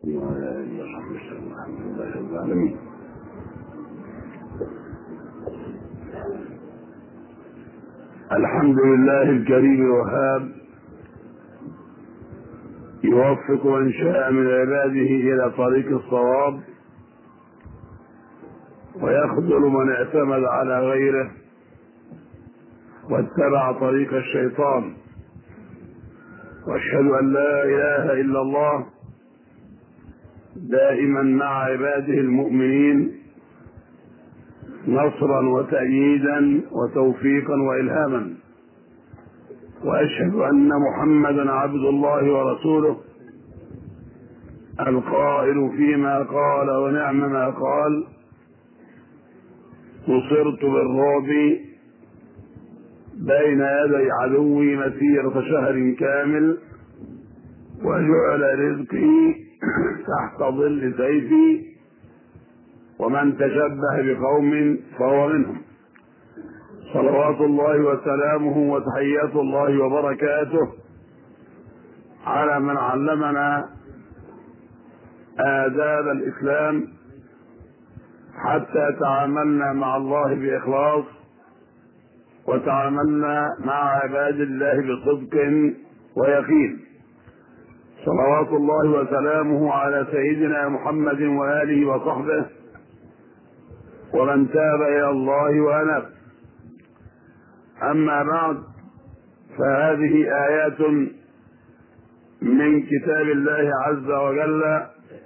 وعلى آله وصحبه وسلم الحمد لله رب العالمين الحمد لله الكريم الوهاب يوفق من شاء من عباده إلى طريق الصواب ويخذل من اعتمد على غيره واتبع طريق الشيطان واشهد ان لا اله الا الله دائما مع عباده المؤمنين نصرا وتأييدا وتوفيقا وإلهاما وأشهد أن محمدا عبد الله ورسوله القائل فيما قال ونعم ما قال نصرت بالرعب بين يدي عدوي مسيرة شهر كامل وجعل رزقي تحت ظل سيفي ومن تشبه بقوم فهو منهم صلوات الله وسلامه وتحيات الله وبركاته على من علمنا آداب الإسلام حتى تعاملنا مع الله بإخلاص وتعاملنا مع عباد الله بصدق ويقين صلوات الله وسلامه على سيدنا محمد وآله وصحبه ومن تاب إلى الله وأناب أما بعد فهذه آيات من كتاب الله عز وجل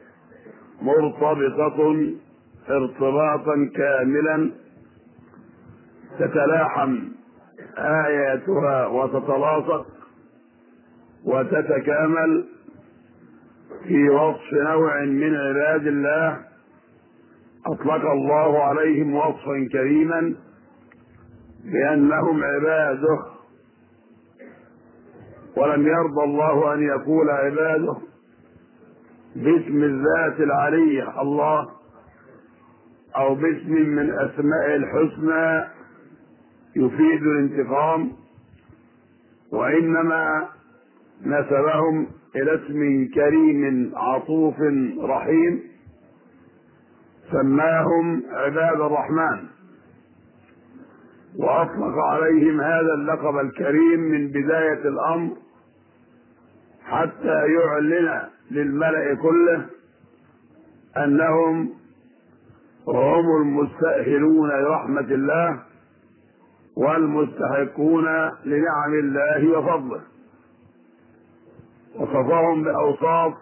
مرتبطة ارتباطا كاملا تتلاحم آياتها وتتلاصق وتتكامل في وصف نوع من عباد الله أطلق الله عليهم وصفا كريما بأنهم عباده ولم يرضى الله أن يقول عباده باسم الذات العلية الله أو باسم من أسماء الحسنى يفيد الانتقام وإنما نسبهم إلى اسم كريم عطوف رحيم سماهم عباد الرحمن وأطلق عليهم هذا اللقب الكريم من بداية الأمر حتى يعلن للملأ كله أنهم هم المستأهلون لرحمة الله والمستحقون لنعم الله وفضله وصفهم بأوصاف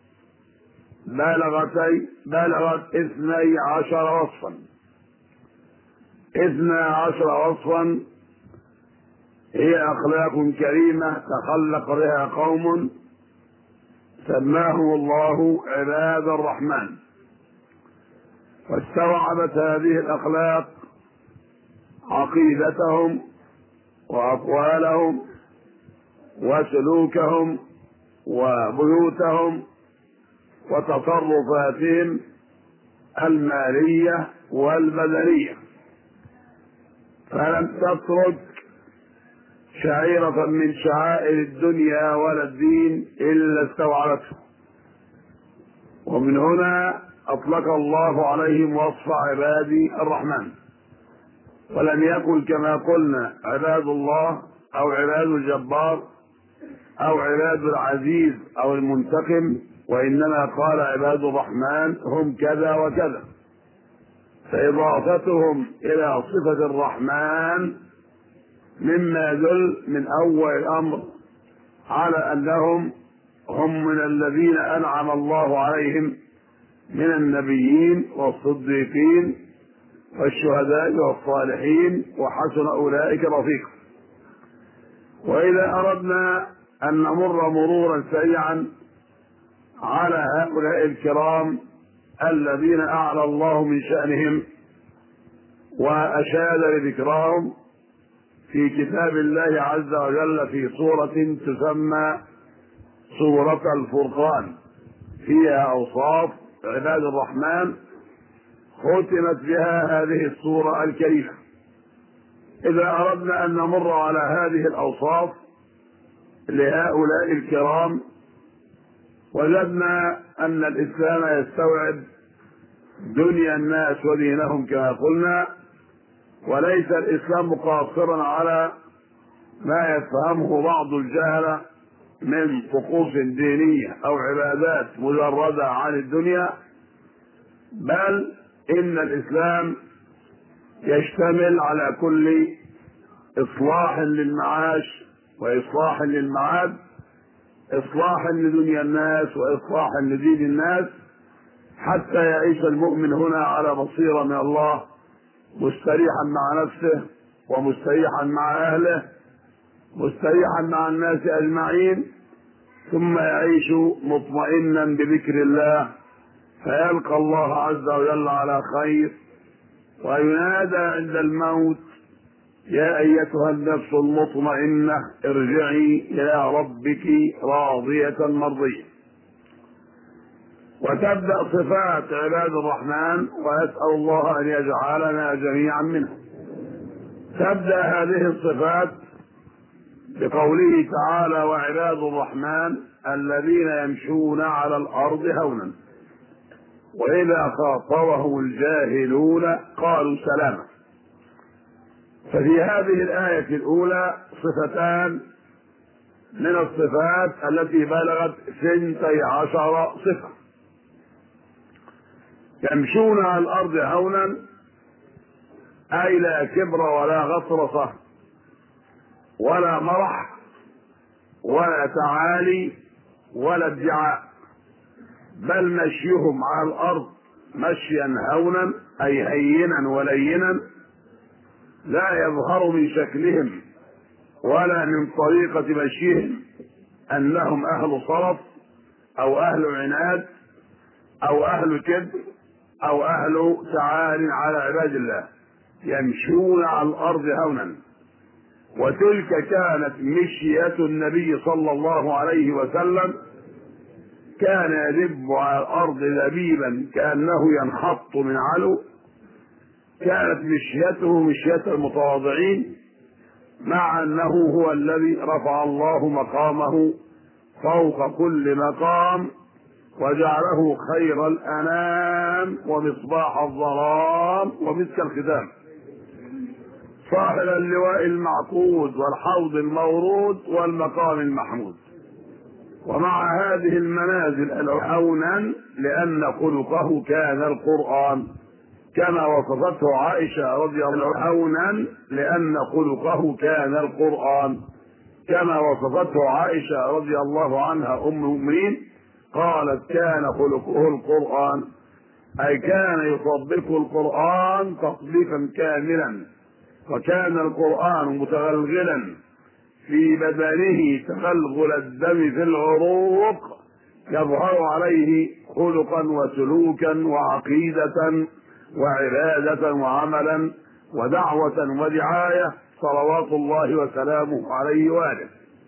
بالغتي بلغت اثني عشر وصفا اثنى عشر وصفا هي أخلاق كريمة تخلق بها قوم سماهم الله عباد الرحمن واستوعبت هذه الأخلاق عقيدتهم وأقوالهم وسلوكهم وبيوتهم وتصرفاتهم المالية والبدنية فلم تترك شعيرة من شعائر الدنيا ولا الدين إلا استوعبته ومن هنا أطلق الله عليهم وصف عبادي الرحمن ولم يقل كما قلنا عباد الله أو عباد الجبار أو عباد العزيز أو المنتقم وإنما قال عباد الرحمن هم كذا وكذا فإضافتهم إلى صفة الرحمن مما يدل من أول الأمر على أنهم هم من الذين أنعم الله عليهم من النبيين والصديقين والشهداء والصالحين وحسن أولئك رفيقا وإذا أردنا أن نمر مرورا سريعا على هؤلاء الكرام الذين أعلى الله من شأنهم وأشاد لذكراهم في كتاب الله عز وجل في سورة تسمى سورة الفرقان فيها أوصاف عباد الرحمن ختمت بها هذه السورة الكريمة إذا أردنا أن نمر على هذه الأوصاف لهؤلاء الكرام وجدنا أن الإسلام يستوعب دنيا الناس ودينهم كما قلنا وليس الإسلام قاصرا على ما يفهمه بعض الجهلة من طقوس دينية أو عبادات مجردة عن الدنيا بل إن الإسلام يشتمل على كل إصلاح للمعاش وإصلاح للمعاد إصلاح لدنيا الناس وإصلاح لدين الناس حتى يعيش المؤمن هنا على بصيرة من الله مستريحا مع نفسه ومستريحا مع أهله مستريحا مع الناس أجمعين ثم يعيش مطمئنا بذكر الله فيلقى الله عز وجل على خير وينادى عند الموت يا أيتها النفس المطمئنة ارجعي إلى ربك راضية مرضية وتبدأ صفات عباد الرحمن ويسأل الله أن يجعلنا جميعا منهم تبدأ هذه الصفات بقوله تعالى وعباد الرحمن الذين يمشون على الأرض هونا وإذا خاطبهم الجاهلون قالوا سلاما ففي هذه الآية الأولى صفتان من الصفات التي بلغت ثنتي عشر صفة يمشون على الأرض هونا أي لا كبر ولا غطرسة ولا مرح ولا تعالي ولا ادعاء بل مشيهم على الأرض مشيا هونا أي هينا ولينا لا يظهر من شكلهم ولا من طريقة مشيهم أنهم أهل صرف أو أهل عناد أو أهل كبر أو أهل تعال على عباد الله يمشون على الأرض هونا وتلك كانت مشية النبي صلى الله عليه وسلم كان يدب على الأرض لبيبا كأنه ينحط من علو كانت مشيته مشية المتواضعين مع أنه هو الذي رفع الله مقامه فوق كل مقام وجعله خير الأنام ومصباح الظلام ومسك الختام صاحب اللواء المعقود والحوض المورود والمقام المحمود ومع هذه المنازل هونا لأن خلقه كان القرآن كما وصفته عائشة رضي الله عنها هونا لأن خلقه كان القرآن كما وصفته عائشة رضي الله عنها أم المؤمنين قالت كان خلقه القرآن أي كان يطبق القرآن تطبيقا كاملا وكان القرآن متغلغلا في بدنه تغلغل الدم في العروق يظهر عليه خلقا وسلوكا وعقيدة وعبادة وعملا ودعوة ودعاية صلوات الله وسلامه عليه وآله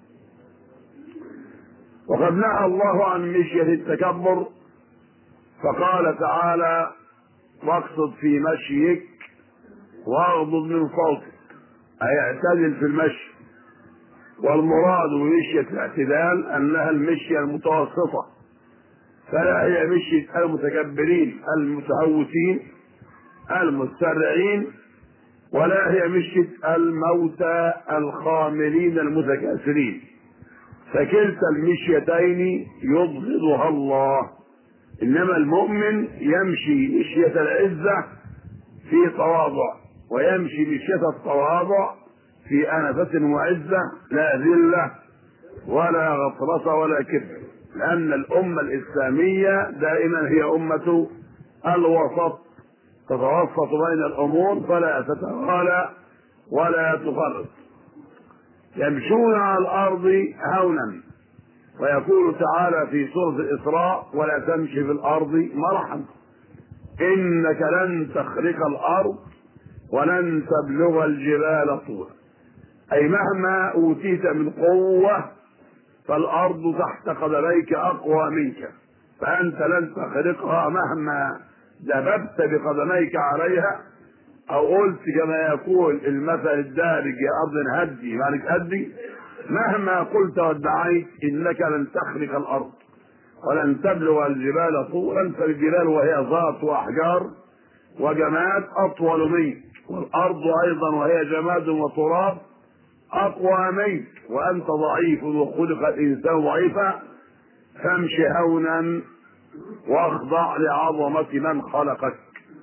وقد نهى الله عن مشية التكبر فقال تعالى واقصد في مشيك واغضض من صوتك أي اعتدل في المشي والمراد بمشية الاعتدال أنها المشية المتوسطة فلا هي مشية المتكبرين المتهوسين المسرعين ولا هي مشية الموتى الخاملين المتكاسلين فكلتا المشيتين يبغضها الله انما المؤمن يمشي مشية العزة في تواضع ويمشي مشية التواضع في أنفة وعزة لا ذلة ولا غطرسة ولا كبر لأن الأمة الإسلامية دائما هي أمة الوسط تتوسط بين الأمور فلا تتغالى ولا تفرط يمشون على الأرض هونا ويقول تعالى في سورة الإسراء ولا تمشي في الأرض مرحا إنك لن تخرق الأرض ولن تبلغ الجبال طولا أي مهما أوتيت من قوة فالأرض تحت قدميك أقوى منك فأنت لن تخرقها مهما دببت بقدميك عليها أو قلت كما يقول المثل الدارج يا أرض هدي مالك هدي مهما قلت وادعيت إنك لن تخرق الأرض ولن تبلغ الجبال طولا فالجبال وهي ذات واحجار وجماد اطول منك والارض ايضا وهي جماد وتراب اقوى منك وانت ضعيف وخلق الانسان ضعيفا فامش هونا واخضع لعظمه من خلقك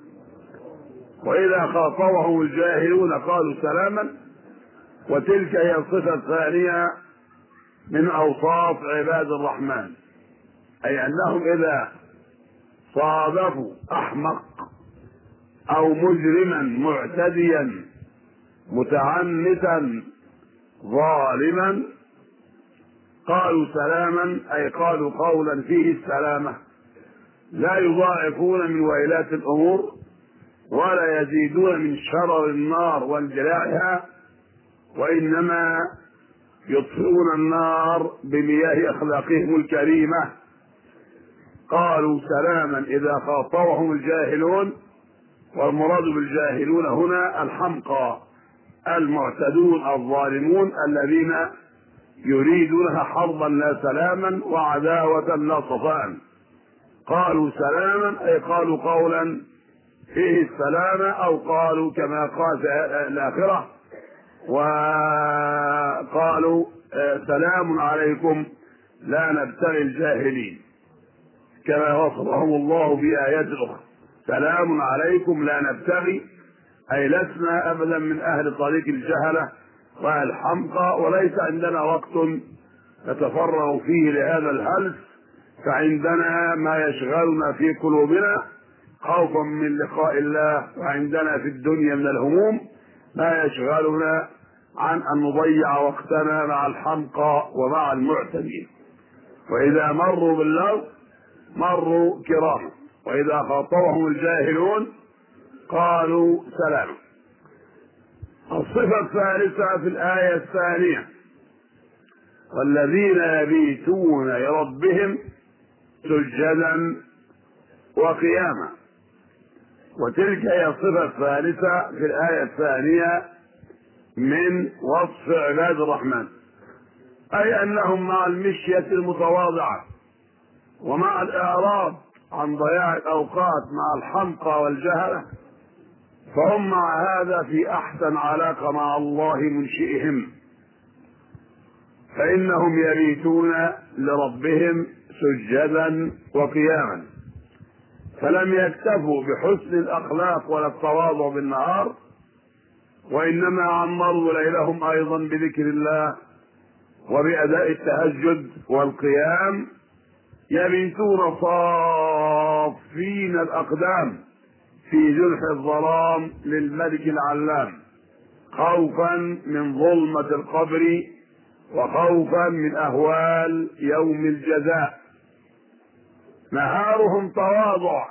واذا خاطبهم الجاهلون قالوا سلاما وتلك هي الصفه الثانيه من اوصاف عباد الرحمن اي انهم اذا صادفوا احمق او مجرما معتديا متعنتا ظالما قالوا سلاما اي قالوا قولا فيه السلامه لا يضاعفون من ويلات الامور ولا يزيدون من شرر النار وانجلاعها وانما يطفئون النار بمياه اخلاقهم الكريمه قالوا سلاما اذا خاطبهم الجاهلون والمراد بالجاهلون هنا الحمقى المعتدون الظالمون الذين يريدونها حربا لا سلاما وعداوة لا صفاء قالوا سلاما أي قالوا قولا فيه السلامة أو قالوا كما قال في الآخرة وقالوا سلام عليكم لا نبتغي الجاهلين كما وصفهم الله في آيات أخرى سلام عليكم لا نبتغي أي لسنا أبدا من أهل طريق الجهلة والحمقى وليس عندنا وقت نتفرغ فيه لهذا الهلس فعندنا ما يشغلنا في قلوبنا خوفا من لقاء الله وعندنا في الدنيا من الهموم ما يشغلنا عن أن نضيع وقتنا مع الحمقى ومع المعتدين وإذا مروا باللغو مروا كراما وإذا خاطبهم الجاهلون قالوا سلاما الصفة الثالثة في الآية الثانية والذين يبيتون لربهم سجدا وقياما وتلك هي الصفة الثالثة في الآية الثانية من وصف عباد الرحمن أي أنهم مع المشية المتواضعة ومع الإعراض عن ضياع الأوقات مع الحمقى والجهلة فهم مع هذا في أحسن علاقة مع الله منشئهم فإنهم يبيتون لربهم سجدا وقياما فلم يكتفوا بحسن الأخلاق ولا التواضع بالنهار وإنما عمروا ليلهم أيضا بذكر الله وبأداء التهجد والقيام يبيتون صافين الأقدام في جرح الظلام للملك العلام خوفا من ظلمة القبر وخوفا من أهوال يوم الجزاء نهارهم تواضع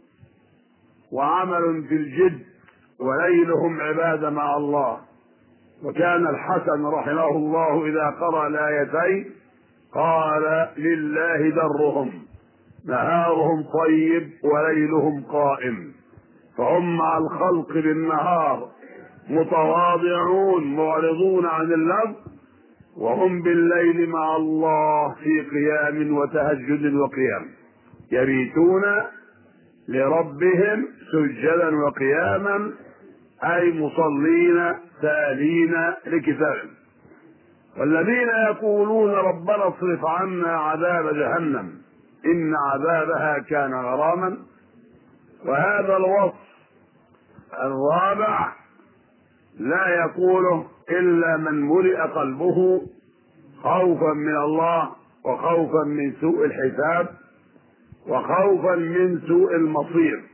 وعمل في الجد وليلهم عبادة مع الله وكان الحسن رحمه الله إذا قرأ الآيتين قال لله درهم نهارهم طيب وليلهم قائم فهم مع الخلق بالنهار متواضعون معرضون عن اللغو وهم بالليل مع الله في قيام وتهجد وقيام يبيتون لربهم سجدا وقياما اي مصلين تالين لكتابه والذين يقولون ربنا اصرف عنا عذاب جهنم ان عذابها كان غراما وهذا الوصف الرابع لا يقوله الا من ملئ قلبه خوفا من الله وخوفا من سوء الحساب وخوفا من سوء المصير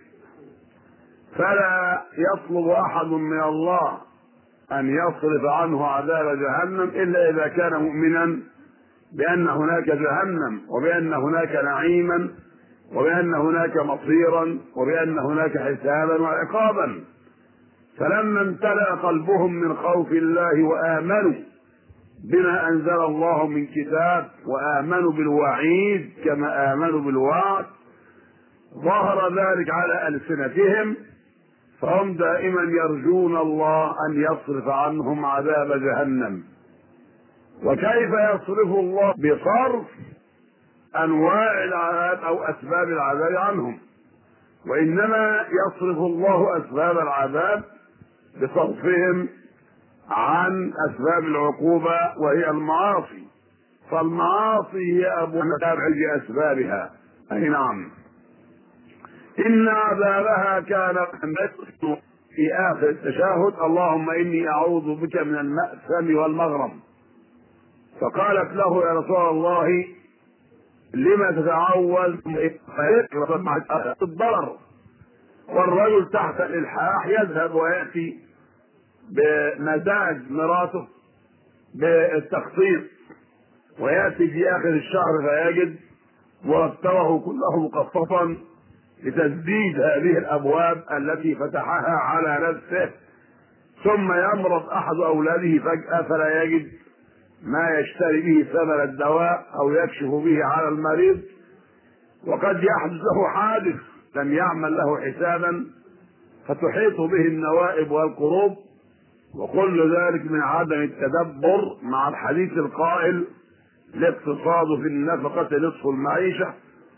فلا يطلب احد من الله ان يصرف عنه عذاب جهنم الا اذا كان مؤمنا بان هناك جهنم وبان هناك نعيما وبان هناك مصيرا وبان هناك حسابا وعقابا فلما امتلأ قلبهم من خوف الله وآمنوا بما أنزل الله من كتاب وآمنوا بالوعيد كما آمنوا بالوعد ظهر ذلك على ألسنتهم فهم دائما يرجون الله أن يصرف عنهم عذاب جهنم وكيف يصرف الله بصرف انواع العذاب او اسباب العذاب عنهم وانما يصرف الله اسباب العذاب بصرفهم عن اسباب العقوبه وهي المعاصي فالمعاصي هي ابو اسبابها اي نعم ان عذابها كان في اخر التشهد اللهم اني اعوذ بك من المأثم والمغرم فقالت له يا رسول الله لما تتعوذ الضرر والرجل تحت الالحاح يذهب وياتي بمزاج مراته بالتخطيط وياتي في اخر الشهر فيجد مرتبه كله مقففا لتسديد هذه الابواب التي فتحها على نفسه ثم يمرض احد اولاده فجاه فلا يجد ما يشتري به ثمن الدواء او يكشف به على المريض وقد يحدث له حادث لم يعمل له حسابا فتحيط به النوائب والقروب وكل ذلك من عدم التدبر مع الحديث القائل الاقتصاد في النفقة نصف المعيشة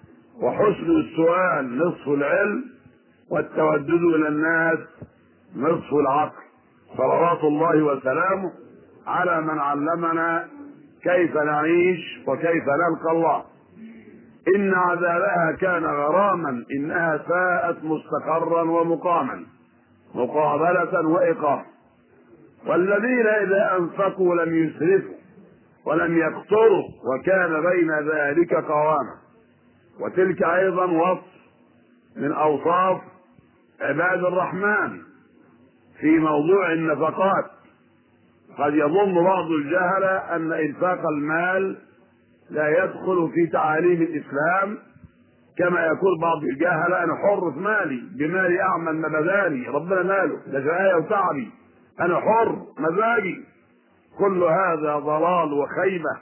وحسن السؤال نصف العلم والتودد إلى الناس نصف العقل صلوات الله وسلامه على من علمنا كيف نعيش وكيف نلقى الله إن عذابها كان غراما إنها ساءت مستقرا ومقاما مقابلة وإقامة والذين إذا أنفقوا لم يسرفوا ولم يقتروا وكان بين ذلك قواما وتلك أيضا وصف من أوصاف عباد الرحمن في موضوع النفقات قد يظن بعض الجهلة أن إنفاق المال لا يدخل في تعاليم الإسلام كما يقول بعض الجهلة أنا حر في مالي بمالي أعمل مباداني ربنا ماله ده شقايا وتعبي أنا حر مزاجي كل هذا ضلال وخيبة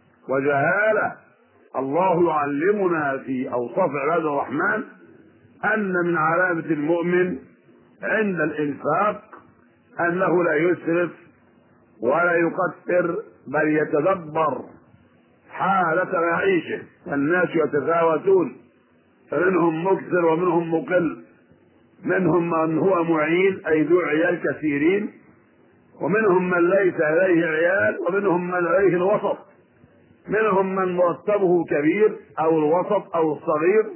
وجهالة الله يعلمنا في أوصاف عباد الرحمن أن من علامة المؤمن عند الإنفاق أنه لا يسرف ولا يقتر بل يتدبر حالة معيشه الناس يتفاوتون فمنهم مكثر ومنهم مقل منهم من هو معين أي ذو عيال كثيرين ومنهم من ليس عليه عيال ومنهم من عليه الوسط منهم من مرتبه كبير او الوسط او الصغير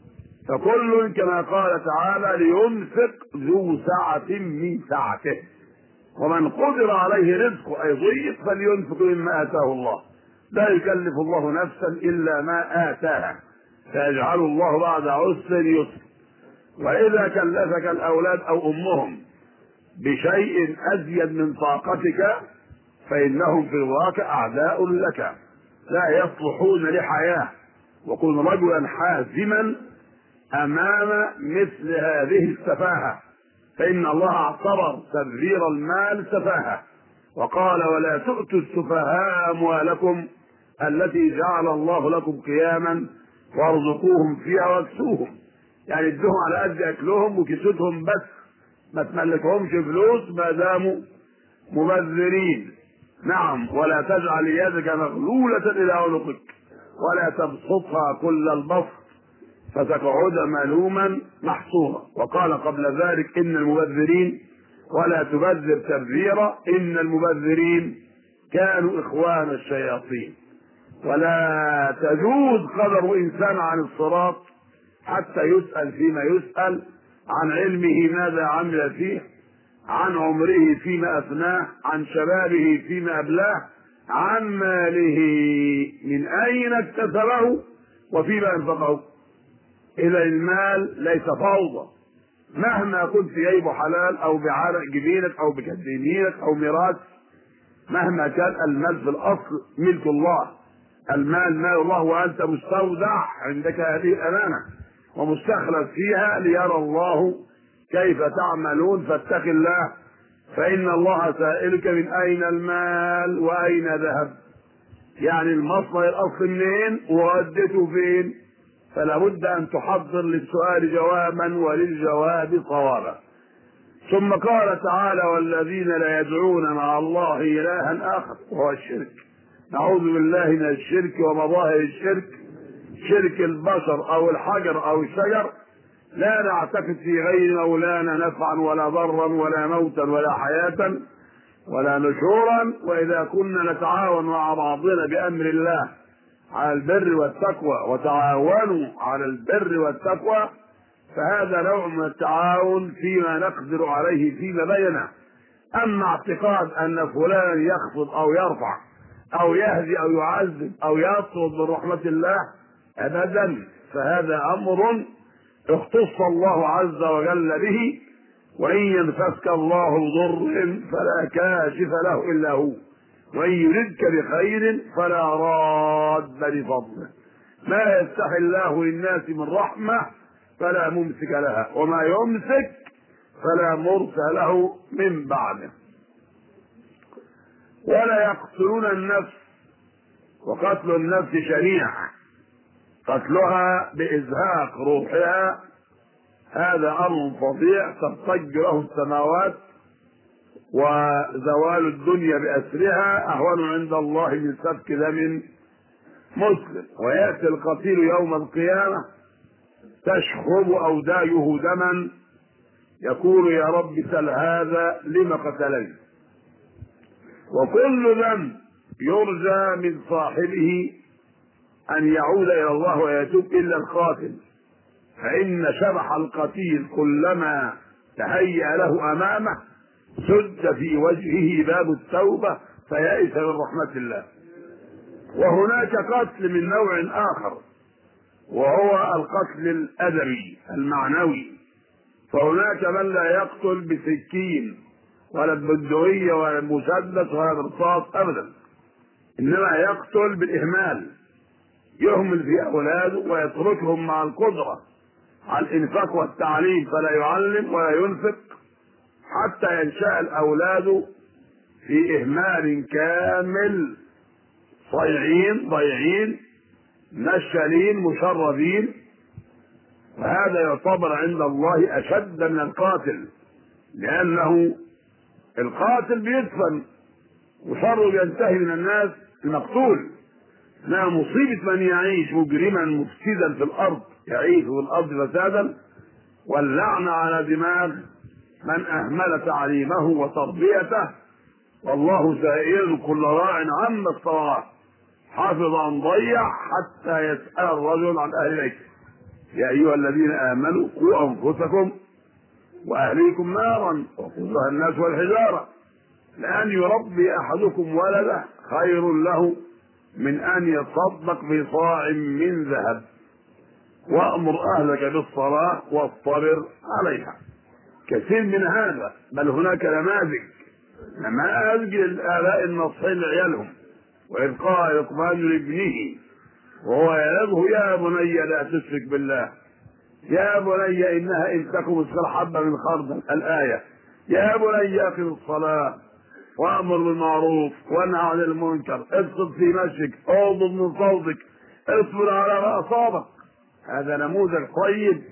فكل كما قال تعالى لينفق ذو سعة من سعته ومن قدر عليه رزقه اي ضيق فلينفق مما اتاه الله لا يكلف الله نفسا الا ما اتاها فيجعل الله بعد عسر يسر واذا كلفك الاولاد او امهم بشيء ازيد من طاقتك فانهم في الواقع اعداء لك لا يصلحون لحياه وكن رجلا حازما امام مثل هذه السفاهه فان الله اعتبر تبذير المال سفاهه وقال ولا تؤتوا السفهاء اموالكم التي جعل الله لكم قياما وارزقوهم فيها واكسوهم يعني ادوهم على قد اكلهم وكسوتهم بس ما تملكهمش فلوس ما داموا مبذرين نعم ولا تجعل يدك مغلولة إلى عنقك ولا تبسطها كل البسط فتقعد ملوما محصورا وقال قبل ذلك إن المبذرين ولا تبذر تبذيرا إن المبذرين كانوا إخوان الشياطين ولا تجوز قدر إنسان عن الصراط حتى يسأل فيما يسأل عن علمه ماذا عمل فيه عن عمره فيما أفناه عن شبابه فيما أبلاه عن ماله من أين اكتسبه وفيما أنفقه إذا المال ليس فوضى مهما كنت جايبه حلال أو بعرق جبينك أو بكد يمينك أو ميراث مهما كان المال في الأصل ملك الله المال مال الله وأنت مستودع عندك هذه الأمانة ومستخلف فيها ليرى الله كيف تعملون فاتق الله فإن الله سائلك من أين المال وأين ذهب يعني المصدر الأصل منين وودته فين فلا بد أن تحضر للسؤال جوابا وللجواب صوابا ثم قال تعالى والذين لا يدعون مع الله إلها آخر وهو الشرك نعوذ بالله من الشرك ومظاهر الشرك شرك البشر او الحجر او الشجر لا نعتقد في غير مولانا نفعا ولا ضرا ولا موتا ولا حياة ولا نشورا واذا كنا نتعاون مع بعضنا بامر الله على البر والتقوى وتعاونوا على البر والتقوى فهذا نوع من التعاون فيما نقدر عليه فيما بيننا اما اعتقاد ان فلان يخفض او يرفع او يهدي او يعذب او يطرد من رحمه الله ابدا فهذا امر اختص الله عز وجل به وان يمسسك الله بضر فلا كاشف له الا هو وان يردك بخير فلا راد لفضله ما يفتح الله للناس من رحمه فلا ممسك لها وما يمسك فلا مرسل له من بعده ولا يقتلون النفس وقتل النفس شنيع قتلها بإزهاق روحها هذا أمر فظيع تضطج له السماوات وزوال الدنيا بأسرها أهون عند الله من سفك دم مسلم ويأتي القتيل يوم القيامة تشخب أودايه دما يقول يا رب سل هذا لم قتلني وكل ذنب يرجى من صاحبه أن يعود إلى الله ويتوب إلا القاتل فإن شبح القتيل كلما تهيأ له أمامه سد في وجهه باب التوبة فيئس من رحمة الله وهناك قتل من نوع آخر وهو القتل الأدبي المعنوي فهناك من لا يقتل بسكين ولا ببندقية ولا بمسدس ولا برصاص أبدا إنما يقتل بالإهمال يهمل في أولاده ويتركهم مع القدرة على الإنفاق والتعليم فلا يعلم ولا ينفق حتى ينشأ الأولاد في إهمال كامل صيعين ضيعين نشالين مشردين وهذا يعتبر عند الله أشد من القاتل لأنه القاتل بيدفن وشره بينتهي من الناس المقتول لا مصيبة من يعيش مجرما مفسدا في الأرض يعيش في الأرض فسادا واللعنة على دماغ من أهمل تعليمه وتربيته والله سائل كل راع عما استطاع حافظ عن ضيع حتى يسأل الرجل عن أهل بيته يا أيها الذين آمنوا قوا أنفسكم وأهليكم نارا وقودها الناس والحجارة لأن يربي أحدكم ولده خير له من أن يتصدق بصاع من ذهب وأمر أهلك بالصلاة واصطبر عليها كثير من هذا بل هناك نماذج نماذج للآباء النصحين لعيالهم وإذ قال لقمان لابنه وهو يلده يا بني لا تشرك بالله يا بني إنها إن تكن مثقال حبة من خردل الآية يا بني أقم الصلاة وأمر بالمعروف وانهى عن المنكر اقصد في مشيك اغضب من صوتك اصبر على ما أصابك هذا نموذج طيب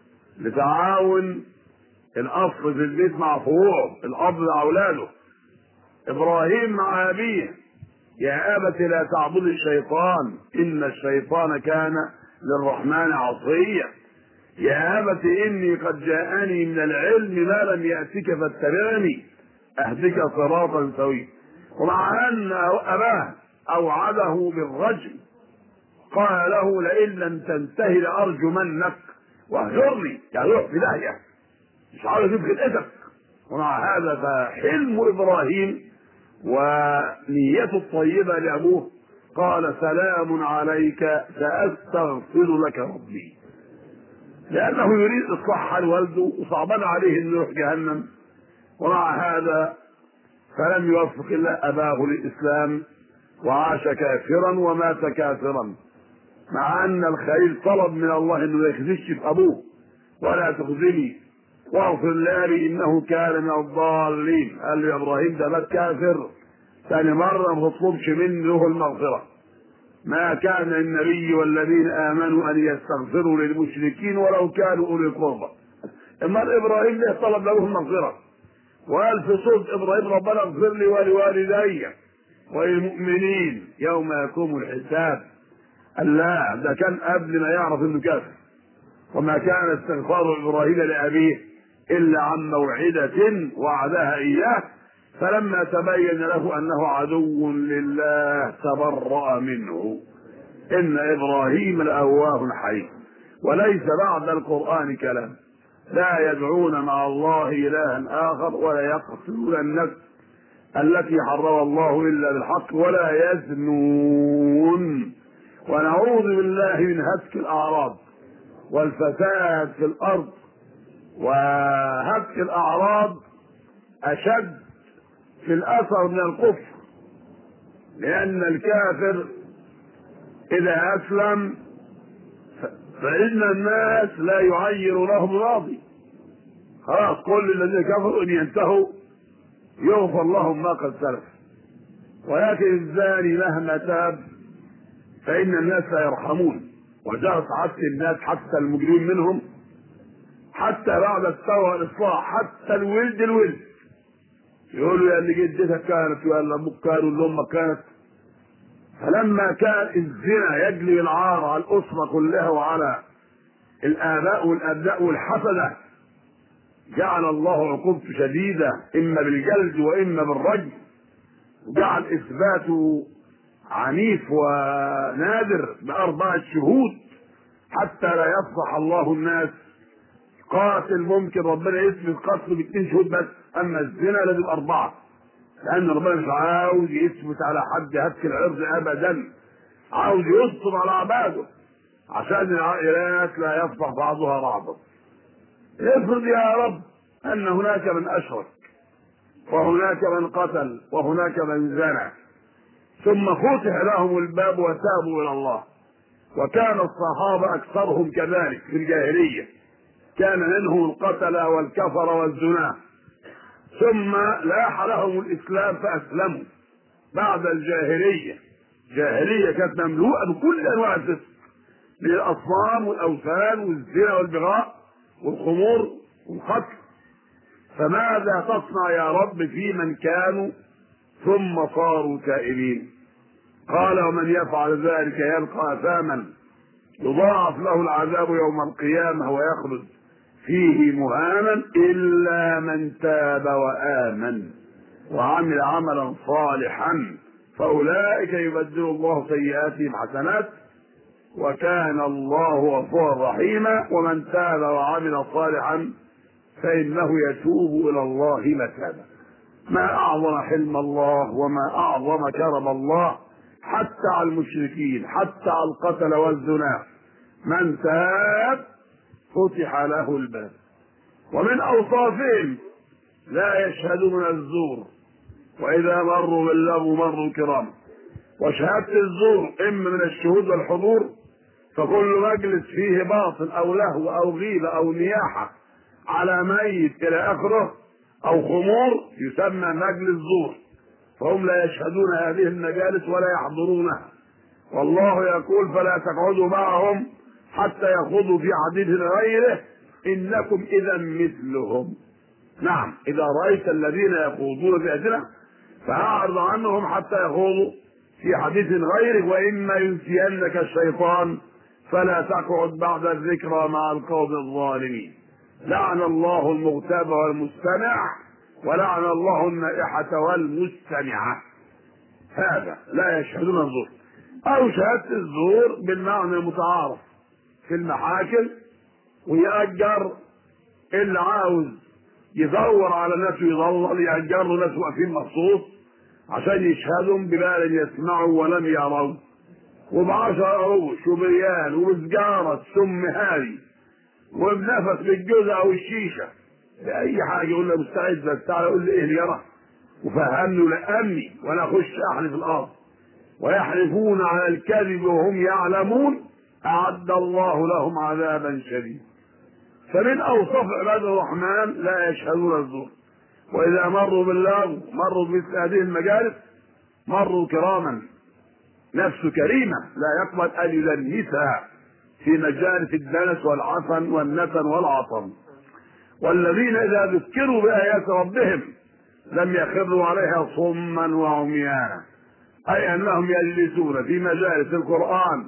لتعاون الأصل في البيت مع فروعه الأب مع أولاده إبراهيم مع أبيه يا أبت لا تعبد الشيطان إن الشيطان كان للرحمن عصيا يا أبت إني قد جاءني من العلم ما لم يأتك فاتبعني أهدك صراطا سويا ومع أن أباه أوعده بالرجم قال له لئن لم تنتهي لأرجمنك واهجرني يعني روح في داهية مش عاوز يبخل إيدك ومع هذا فحلم إبراهيم ونيته الطيبة لأبوه قال سلام عليك سأستغفر لك ربي لأنه يريد إصلاح لوالده وصعبان عليه أنه يروح جهنم ومع هذا فلم يوفق الله أباه للإسلام وعاش كافرا ومات كافرا مع أن الخليل طلب من الله أنه ما يخزيش في أبوه ولا تخزني واغفر لأبي إنه كان من الضالين قال له يا إبراهيم ده مات كافر ثاني مرة ما تطلبش منه المغفرة ما كان النبي والذين آمنوا أن يستغفروا للمشركين ولو كانوا أولي القربى أما إبراهيم ليه طلب له المغفرة وقال في صوت إبراهيم ربنا اغفر لي ولوالدي وللمؤمنين يوم يقوم الحساب قال لا ده كان قبل ما يعرف انه كافر وما كان استغفار ابراهيم لابيه الا عن موعده وعدها اياه فلما تبين له انه عدو لله تبرأ منه ان ابراهيم لاواه حليم وليس بعد القران كلام لا يدعون مع الله الها اخر ولا يقتلون النفس التي حرم الله الا بالحق ولا يزنون ونعوذ بالله من هتك الاعراض والفساد في الارض وهتك الاعراض اشد في الاثر من الكفر لان الكافر اذا اسلم فان الناس لا يعير لهم راضي خلاص كل الذين كفروا ان ينتهوا يغفر لهم ما قد سلف ولكن الزاني مهما تاب فإن الناس لا يرحمون وجاءت عدت الناس حتى المجرمين منهم حتى بعد التوبة والإصلاح حتى الولد الولد يقولوا يا اللي جدتك كانت ويا اللي أبوك كان واللي أمك كانت فلما كان الزنا يجلي العار على الأسرة كلها وعلى الآباء والأبناء والحسدة جعل الله عقوبته شديدة إما بالجلد وإما بالرجم وجعل إثباته عنيف ونادر بأربعة شهود حتى لا يفضح الله الناس قاتل ممكن ربنا يثبت قتله باثنين شهود بس أما الزنا لازم أربعة لأن ربنا مش عاوز يثبت على حد هتك العرض أبدا عاوز يستر على عباده عشان العائلات لا يفضح بعضها بعضا افرض يا رب ان هناك من اشرك وهناك من قتل وهناك من زنى ثم فتح لهم الباب وتابوا الى الله وكان الصحابه اكثرهم كذلك في الجاهليه كان منهم القتل والكفر والزنا ثم لاح لهم الاسلام فاسلموا بعد الجاهليه جاهليه كانت مملوءه بكل انواع الفسق من الاصنام والاوثان والزنا والبغاء والخمور والقتل فماذا تصنع يا رب في من كانوا ثم صاروا تائبين قال ومن يفعل ذلك يلقى اثاما يضاعف له العذاب يوم القيامه ويخلد فيه مهانا الا من تاب وامن وعمل عملا صالحا فاولئك يبدل الله سيئاتهم حسنات وكان الله غفورا رحيما ومن تاب وعمل صالحا فإنه يتوب إلى الله متابا ما أعظم حلم الله وما أعظم كرم الله حتى على المشركين حتى على القتل والزنا من تاب فتح له الباب ومن أوصافهم لا يشهدون الزور وإذا مروا باللغو مروا كرام وشهادة الزور إما من الشهود والحضور فكل مجلس فيه باطل او لهو او غيبه او نياحه على ميت الى اخره او خمور يسمى مجلس زور فهم لا يشهدون هذه المجالس ولا يحضرونها والله يقول فلا تقعدوا معهم حتى يخوضوا في حديث غيره انكم اذا مثلهم نعم اذا رايت الذين يخوضون في اجله فاعرض عنهم حتى يخوضوا في حديث غيره واما ينسينك الشيطان فلا تقعد بعد الذكرى مع القوم الظالمين لعن الله المغتاب والمستمع ولعن الله النائحة والمستمعة هذا لا يشهدون الزور أو شهادة الزور بالمعنى المتعارف في المحاكم ويأجر اللي عاوز يدور على ناس يضلل يأجر له ناس واقفين مخصوص عشان يشهدهم بما لم يسمعوا ولم يروا وبعشر قروش وبريال وبسجارة سم هاري وبنفس بالجوز او الشيشة بأي حاجة يقول له مستعد بس تعالى قول لي ايه يرى وفهمني ولأمني وانا اخش احلف الارض ويحلفون على الكذب وهم يعلمون أعد الله لهم عذابا شديدا فمن أوصاف عباد الرحمن لا يشهدون الزور وإذا مروا باللغو مروا بمثل هذه المجالس مروا كراما نفس كريمة لا يقبل أن يلنسها في مجالس الدنس والعفن والنتن والعطن والذين إذا ذكروا بآيات ربهم لم يخروا عليها صما وعميانا أي أنهم يجلسون في مجالس القرآن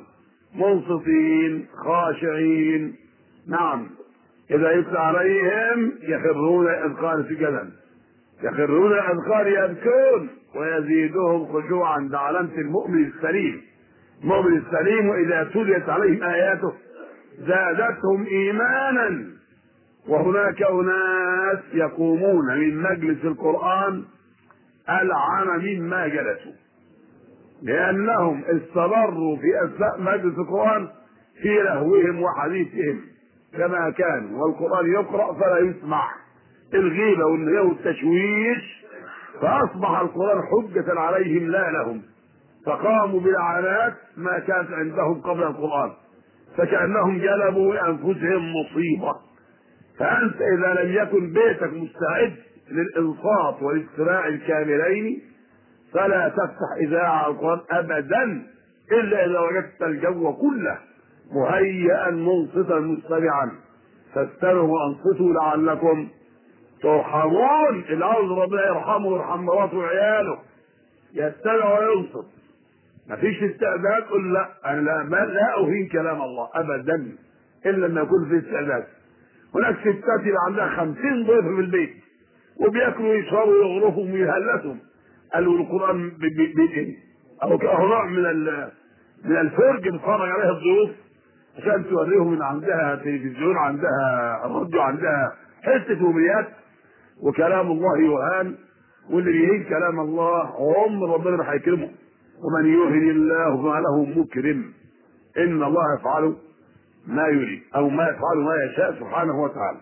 منصتين خاشعين نعم إذا يتلى عليهم يخرون أذقان سجدا يخرون الأذقان يبكون ويزيدهم خشوعا ده علامة المؤمن السليم المؤمن السليم وإذا تليت عليهم آياته زادتهم إيمانا وهناك أناس يقومون من مجلس القرآن ألعن مما جلسوا لأنهم استمروا في أثناء مجلس القرآن في لهوهم وحديثهم كما كان والقرآن يقرأ فلا يسمع الغيبة والنهي والتشويش فأصبح القرآن حجة عليهم لا لهم فقاموا بالعنات ما كانت عندهم قبل القرآن فكأنهم جلبوا لأنفسهم مصيبة فأنت إذا لم يكن بيتك مستعد للإنصات والاستماع الكاملين فلا تفتح إذاعة القرآن أبدا إلا إذا وجدت الجو كله مهيئا منصتا مستمعا فاستمعوا وانصتوا لعلكم ترحمون اللي عاوز ربنا يرحمه ويرحم مراته وعياله يستمع وينصت مفيش استعداد قل لا انا لا ما لا اهين كلام الله ابدا الا لما يكون في استعداد هناك ستات يبقى عندها خمسين ضيف في البيت وبياكلوا ويشربوا ويغرفوا ويهلسوا قالوا القران بايه او نوع من من الفرج بيتفرج عليها الضيوف عشان توريهم ان عندها تلفزيون عندها راديو عندها حته وميات وكلام الله يهان واللي بيهين كلام الله عمر ربنا ما هيكرمه ومن يهن الله فما له مكرم ان الله يفعل ما يريد او ما يفعل ما يشاء سبحانه وتعالى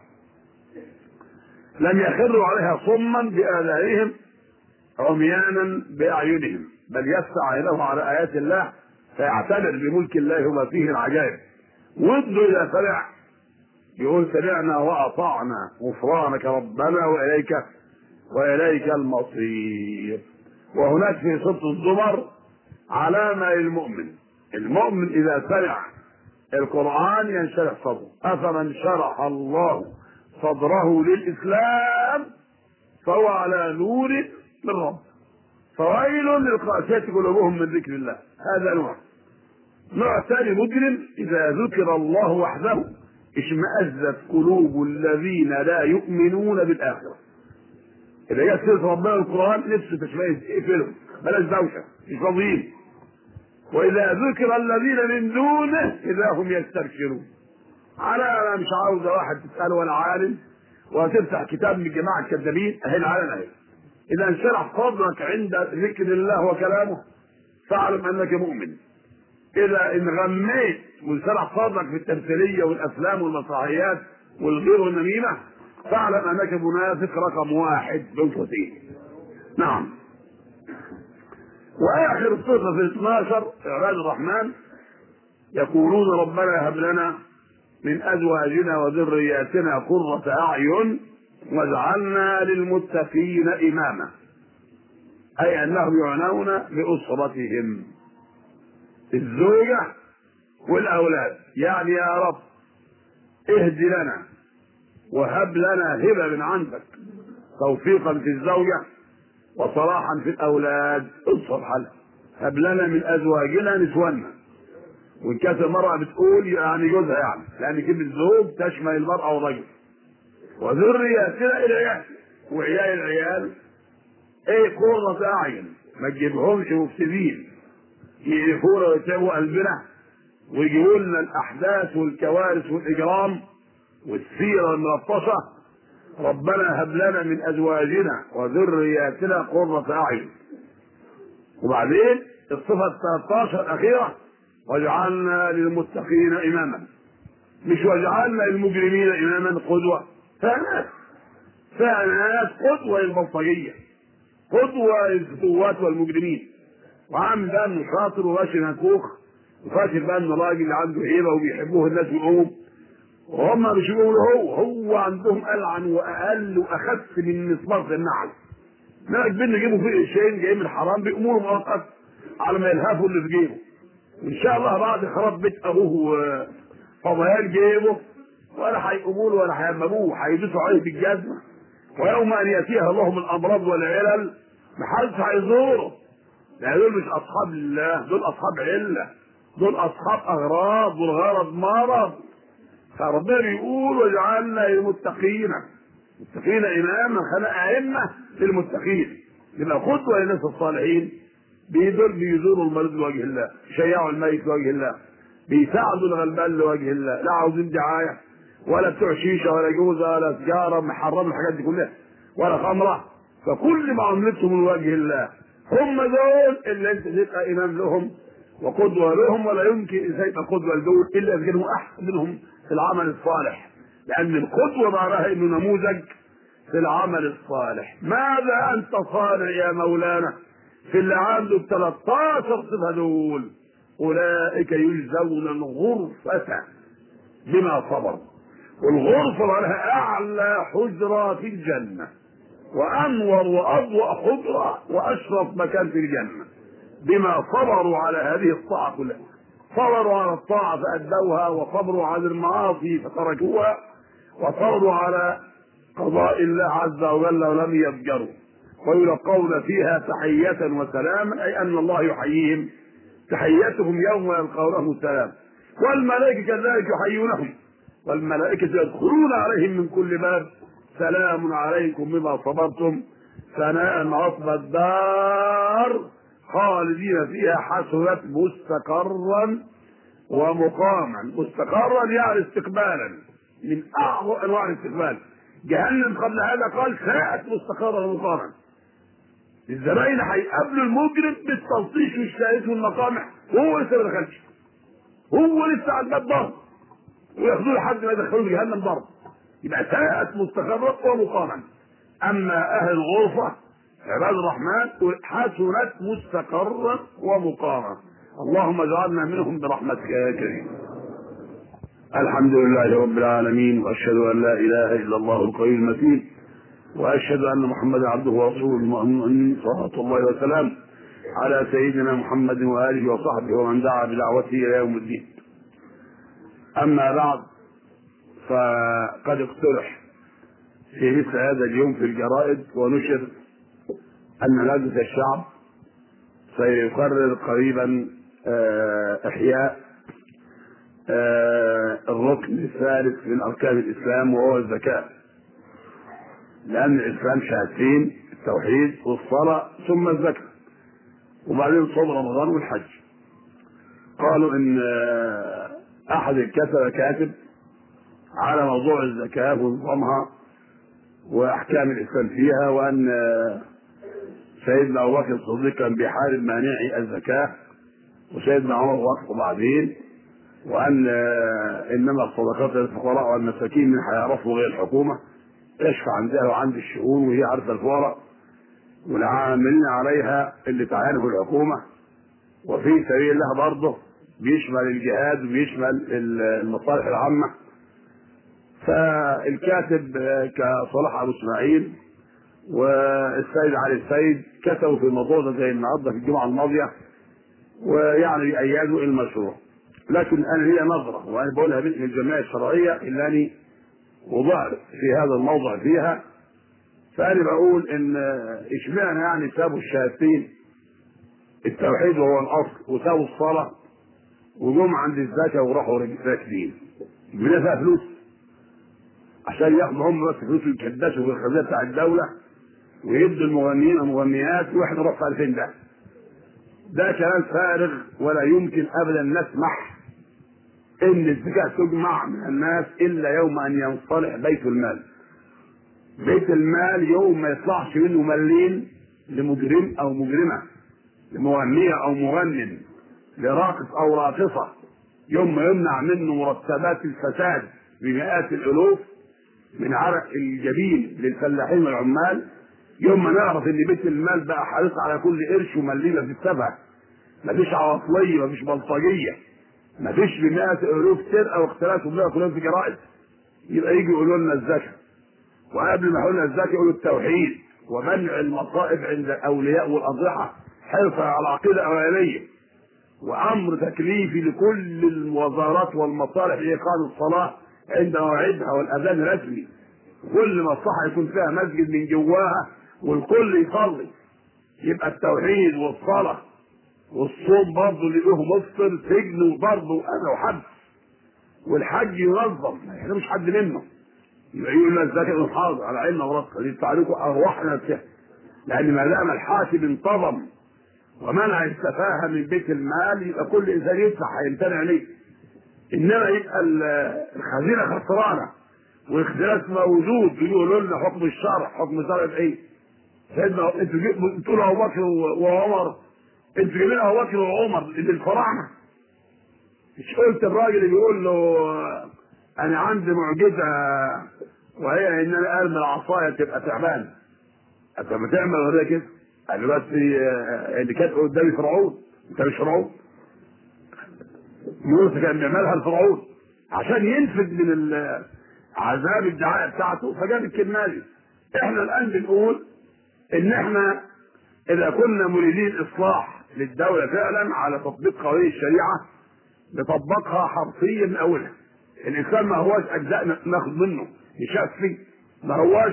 لم يخروا عليها صما بآذانهم عميانا بأعينهم بل يفتح عينه على آيات الله فيعتبر بملك الله وما فيه العجائب وده إذا سمع يقول سمعنا وأطعنا غفرانك ربنا وإليك وإليك المصير وهناك في سورة الزمر علامة للمؤمن المؤمن إذا سمع القرآن ينشرح صدره أفمن شرح الله صدره للإسلام فهو على نور من رب فويل للقاسية قلوبهم من ذكر الله هذا نوع نوع ثاني مجرم إذا ذكر الله وحده اشمأزت قلوب الذين لا يؤمنون بالآخرة إذا جاء سيرة ربنا القرآن نفسه تشمئز اقفلهم بلاش دوشة مش فاضيين وإذا ذكر الذين من دونه إذا هم يستبشرون على أنا مش عاوز واحد تسأله ولا عالم وتفتح كتاب من جماعة الكذابين أهي العالم أهي إذا انشرح صدرك عند ذكر الله وكلامه فاعلم أنك مؤمن إذا انغميت وانشرح صدرك في التمثيلية والأفلام والمسرحيات والغير والنميمة فاعلم أنك منافق رقم واحد بين قوسين نعم وآخر الصفة في 12 إعراض الرحمن يقولون ربنا هب لنا من أزواجنا وذرياتنا قرة أعين واجعلنا للمتقين إماما أي أنهم يعنون بأسرتهم الزوجة والأولاد يعني يا رب اهد لنا وهب لنا هبة من عندك توفيقا في الزوجة وصلاحا في الأولاد اصف حالها هب لنا من أزواجنا نسوانا وإن كانت المرأة بتقول يعني جوزها يعني لأن كلمة زوج تشمل المرأة والرجل وذرياتنا العيال وعيال العيال ايه قرة اعين ما تجيبهمش مفسدين يعرفونا ويتعبوا قلبنا ويجيبوا لنا الاحداث والكوارث والاجرام والسيره الملطشه ربنا هب لنا من ازواجنا وذرياتنا قرة اعين وبعدين الصفة 13 الأخيرة واجعلنا للمتقين إماما مش واجعلنا للمجرمين إماما قدوة فناس فناس قدوة للبلطجية قدوة للفتوات والمجرمين وعامل بقى انه شاطر وماشي منكوخ وفاكر بقى انه راجل عنده هيبه وبيحبوه الناس والامم وهم مش بيقولوا هو هو عندهم العن واقل واخف من مسمار النحل ما راكبين يجيبوا فيه قرشين جايين من الحرام بامور مؤقت على ما يلهفوا اللي في جيبه وان شاء الله بعد خراب بيت ابوه فضيان جيبه ولا هيقوموا له ولا هيمموه هيدوسوا عليه بالجزمه ويوم ان ياتيها الله من الامراض والعلل محدش هيزوره لا دول مش اصحاب الله دول اصحاب عله دول اصحاب اغراض والغرض مرض فربنا بيقول واجعلنا للمتقين المتقين اماما خلق ائمه للمتقين يبقى قدوه للناس الصالحين بيدور بيزوروا المريض لوجه الله يشيعوا الميت لوجه الله بيساعدوا الغلبان لوجه الله لا عاوزين دعايه ولا بتوع شيشه ولا جوزه ولا سجاره محرم الحاجات دي كلها ولا خمره فكل معاملتهم لوجه الله هم دول اللي انت تبقى امام لهم وقدوه لهم ولا يمكن انسان يبقى قدوه لدول الا اذا كانوا احسن منهم في العمل الصالح لان القدوه معناها انه نموذج في العمل الصالح ماذا انت صانع يا مولانا في اللي عنده 13 صفه دول اولئك يجزون الغرفه بما صبروا والغرفه معناها اعلى حجره في الجنه وانور واضوأ حجره واشرف مكان في الجنه بما صبروا على هذه الطاعه كلها صبروا على الطاعه فادوها وصبروا على المعاصي فتركوها وصبروا على قضاء الله عز وجل ولم يضجروا ويلقون فيها تحية وسلاما أي أن الله يحييهم تحيتهم يوم يلقونه سلام والملائكة كذلك يحيونهم والملائكة يدخلون عليهم من كل باب سلام عليكم بما صبرتم ثناء عقب الدار خالدين فيها حسنت مستقرا ومقاما مستقرا يعني استقبالا من اعظم انواع الاستقبال جهنم قبل هذا قال ساءت مستقرا ومقاما الزباين هيقابلوا المجرم بالتلطيش والشهادة والمقامع وهو لسه ما دخلش هو لسه على الباب ضرب وياخدوه لحد ما يدخلوه جهنم ضرب يبقى ساءت مستقرا ومقاما اما اهل الغرفه عباد الرحمن حسنت مستقرا ومقاما اللهم اجعلنا منهم برحمتك يا كريم الحمد لله رب العالمين واشهد ان لا اله الا الله القوي المتين واشهد ان محمدا عبده ورسوله المؤمن صلوات الله وسلامه على سيدنا محمد واله وصحبه ومن دعا بدعوته الى يوم الدين اما بعد فقد اقترح في مثل هذا اليوم في الجرائد ونشر ان مجلس الشعب سيقرر قريبا احياء الركن الثالث من اركان الاسلام وهو الزكاه لان الاسلام شهادتين التوحيد والصلاه ثم الزكاه وبعدين صوم رمضان والحج قالوا ان احد الكتبه كاتب على موضوع الزكاه ونظامها واحكام الاسلام فيها وان سيدنا ابو بكر الصديق كان بيحارب مانعي الزكاه وسيدنا عمر وقفه بعدين وان انما الصدقات للفقراء والمساكين من هيعرفوا غير الحكومه تشفى عندها وعند الشؤون وهي عارفه الفقراء والعاملين عليها اللي تعينه الحكومه وفي سبيل الله برضه بيشمل الجهاد وبيشمل المصالح العامه فالكاتب كصلاح ابو اسماعيل والسيد علي السيد كتبوا في الموضوع ده زي النهارده في الجمعه الماضيه ويعني ايدوا المشروع لكن انا لي نظره وانا بقولها باسم الجمعيه الشرعيه اللي اني وضعت في هذا الموضع فيها فانا بقول ان اشمعنى يعني سابوا الشهادتين التوحيد وهو الاصل وسابوا الصلاه وجم عند الزكاه وراحوا راكدين يبقى فيها فلوس عشان ياخدوا هم بس فلوس يكدسوا في الخزانه بتاع الدوله ويدوا المغنيين والمغنيات واحنا نروح في 2000 ده ده كلام فارغ ولا يمكن ابدا نسمح ان الزكاه تجمع من الناس الا يوم ان ينصلح بيت المال بيت المال يوم ما يطلعش منه ملين لمجرم او مجرمه لمغنيه او مغنن لراقص او راقصه يوم ما يمنع منه مرتبات الفساد بمئات الالوف من عرق الجبين للفلاحين والعمال يوم ما نعرف ان بيت المال بقى حريص على كل قرش ومليمه في السبع مفيش عواطليه مفيش بلطجيه مفيش بمئات الوف سرقه واختلاس وبناء كلهم في جرائد يبقى يجي يقولوا لنا الزكاه وقبل ما يقولوا لنا الزكاه يقولوا التوحيد ومنع المصائب عند الاولياء والاضرحه حرصا على العقيده الاولانيه وامر تكليفي لكل الوزارات والمصالح لاقام الصلاه عند موعدها والاذان رسمي كل مصلحه يكون فيها مسجد من جواها والكل يصلي يبقى التوحيد والصلاه والصوم برضه اللي له مفطر سجن وضرب واذى وحبس والحج ينظم ما يحرمش حد منه يبقى يقول لك الزكاه حاضر على عيننا وراسنا دي تعليق ارواحنا نفسها لان ما دام الحاكم انتظم ومنع السفاهه من بيت المال يبقى كل انسان يدفع هيمتنع ليه انما يبقى الخزينه خسرانه واختلاف موجود يقولوا لنا حكم الشرع حكم الشرع بايه؟ سيدنا انتوا بتقولوا ابو بكر وعمر انتوا جايبين ابو بكر وعمر اللي الفراعنه مش قلت الراجل اللي بيقول له انا عندي معجزه وهي ان انا ارمي العصايه تبقى تعبان انت ما تعمل غير كده قال له بس اللي كانت قدامي فرعون انت مش فرعون موسى كان بيعملها لفرعون عشان ينفذ من عذاب الدعايه بتاعته فجاب الكلمه دي احنا الان بنقول ان احنا اذا كنا مريدين اصلاح للدوله فعلا على تطبيق قوانين الشريعه نطبقها حرفيا من اولها الانسان ما هواش اجزاء ناخد منه يشفي ما هواش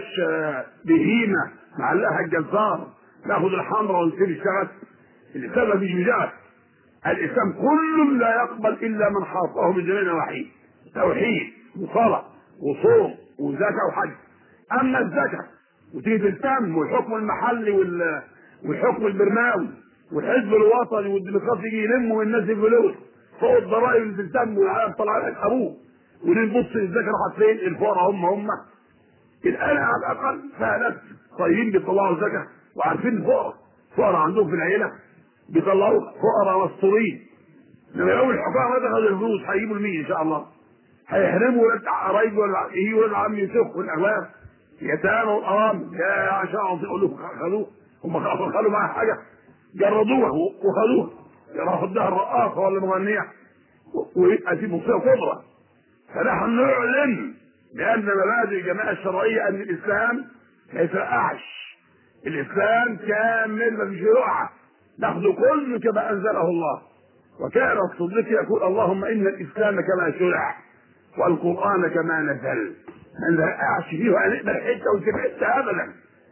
بهيمه معلقها الجزار ناخد الحمراء ونسيب الشغف الانسان ما فيش مجال الاسلام كل لا يقبل الا من حاطه من جميع نواحيه توحيد وصلاه وصوم وزكاه وحج اما الزكاه وتيجي تهتم والحكم المحلي وال والحكم البرماوي والحزب الوطني والديمقراطي يجي يلموا الناس الفلوس فوق الضرائب اللي تهتم والعالم طلع لك ابوه ونبص الزكاه راحت فين الفقراء هم هم الان على الاقل فيها ناس طيبين بيطلعوا زكاه وعارفين الفقراء فقراء عندهم في العيله بيطلعوا فقراء مستورين لما يقوم الحكومه ما تاخد الفلوس هيجيبوا لمين ان شاء الله؟ هيحرموا ولاد قرايبه ولا يجي ولاد عم يوسف والاغلاب يتامى والارامل يا عشان يقول لهم خدوه هم خدوا معاه حاجه جردوها وخدوها راحوا اداها الرقاصه ولا المغنيه ويبقى دي مصيبه كبرى فنحن نعلن بان مبادئ الجماعه الشرعيه ان الاسلام ما يفرقعش الاسلام كامل ما فيش رقعه ناخذ كل كما انزله الله وكان الصديق يقول اللهم ان الاسلام كما شرع والقران كما نزل ما نرقعش فيه وهنقبل حته وتبقى حته ابدا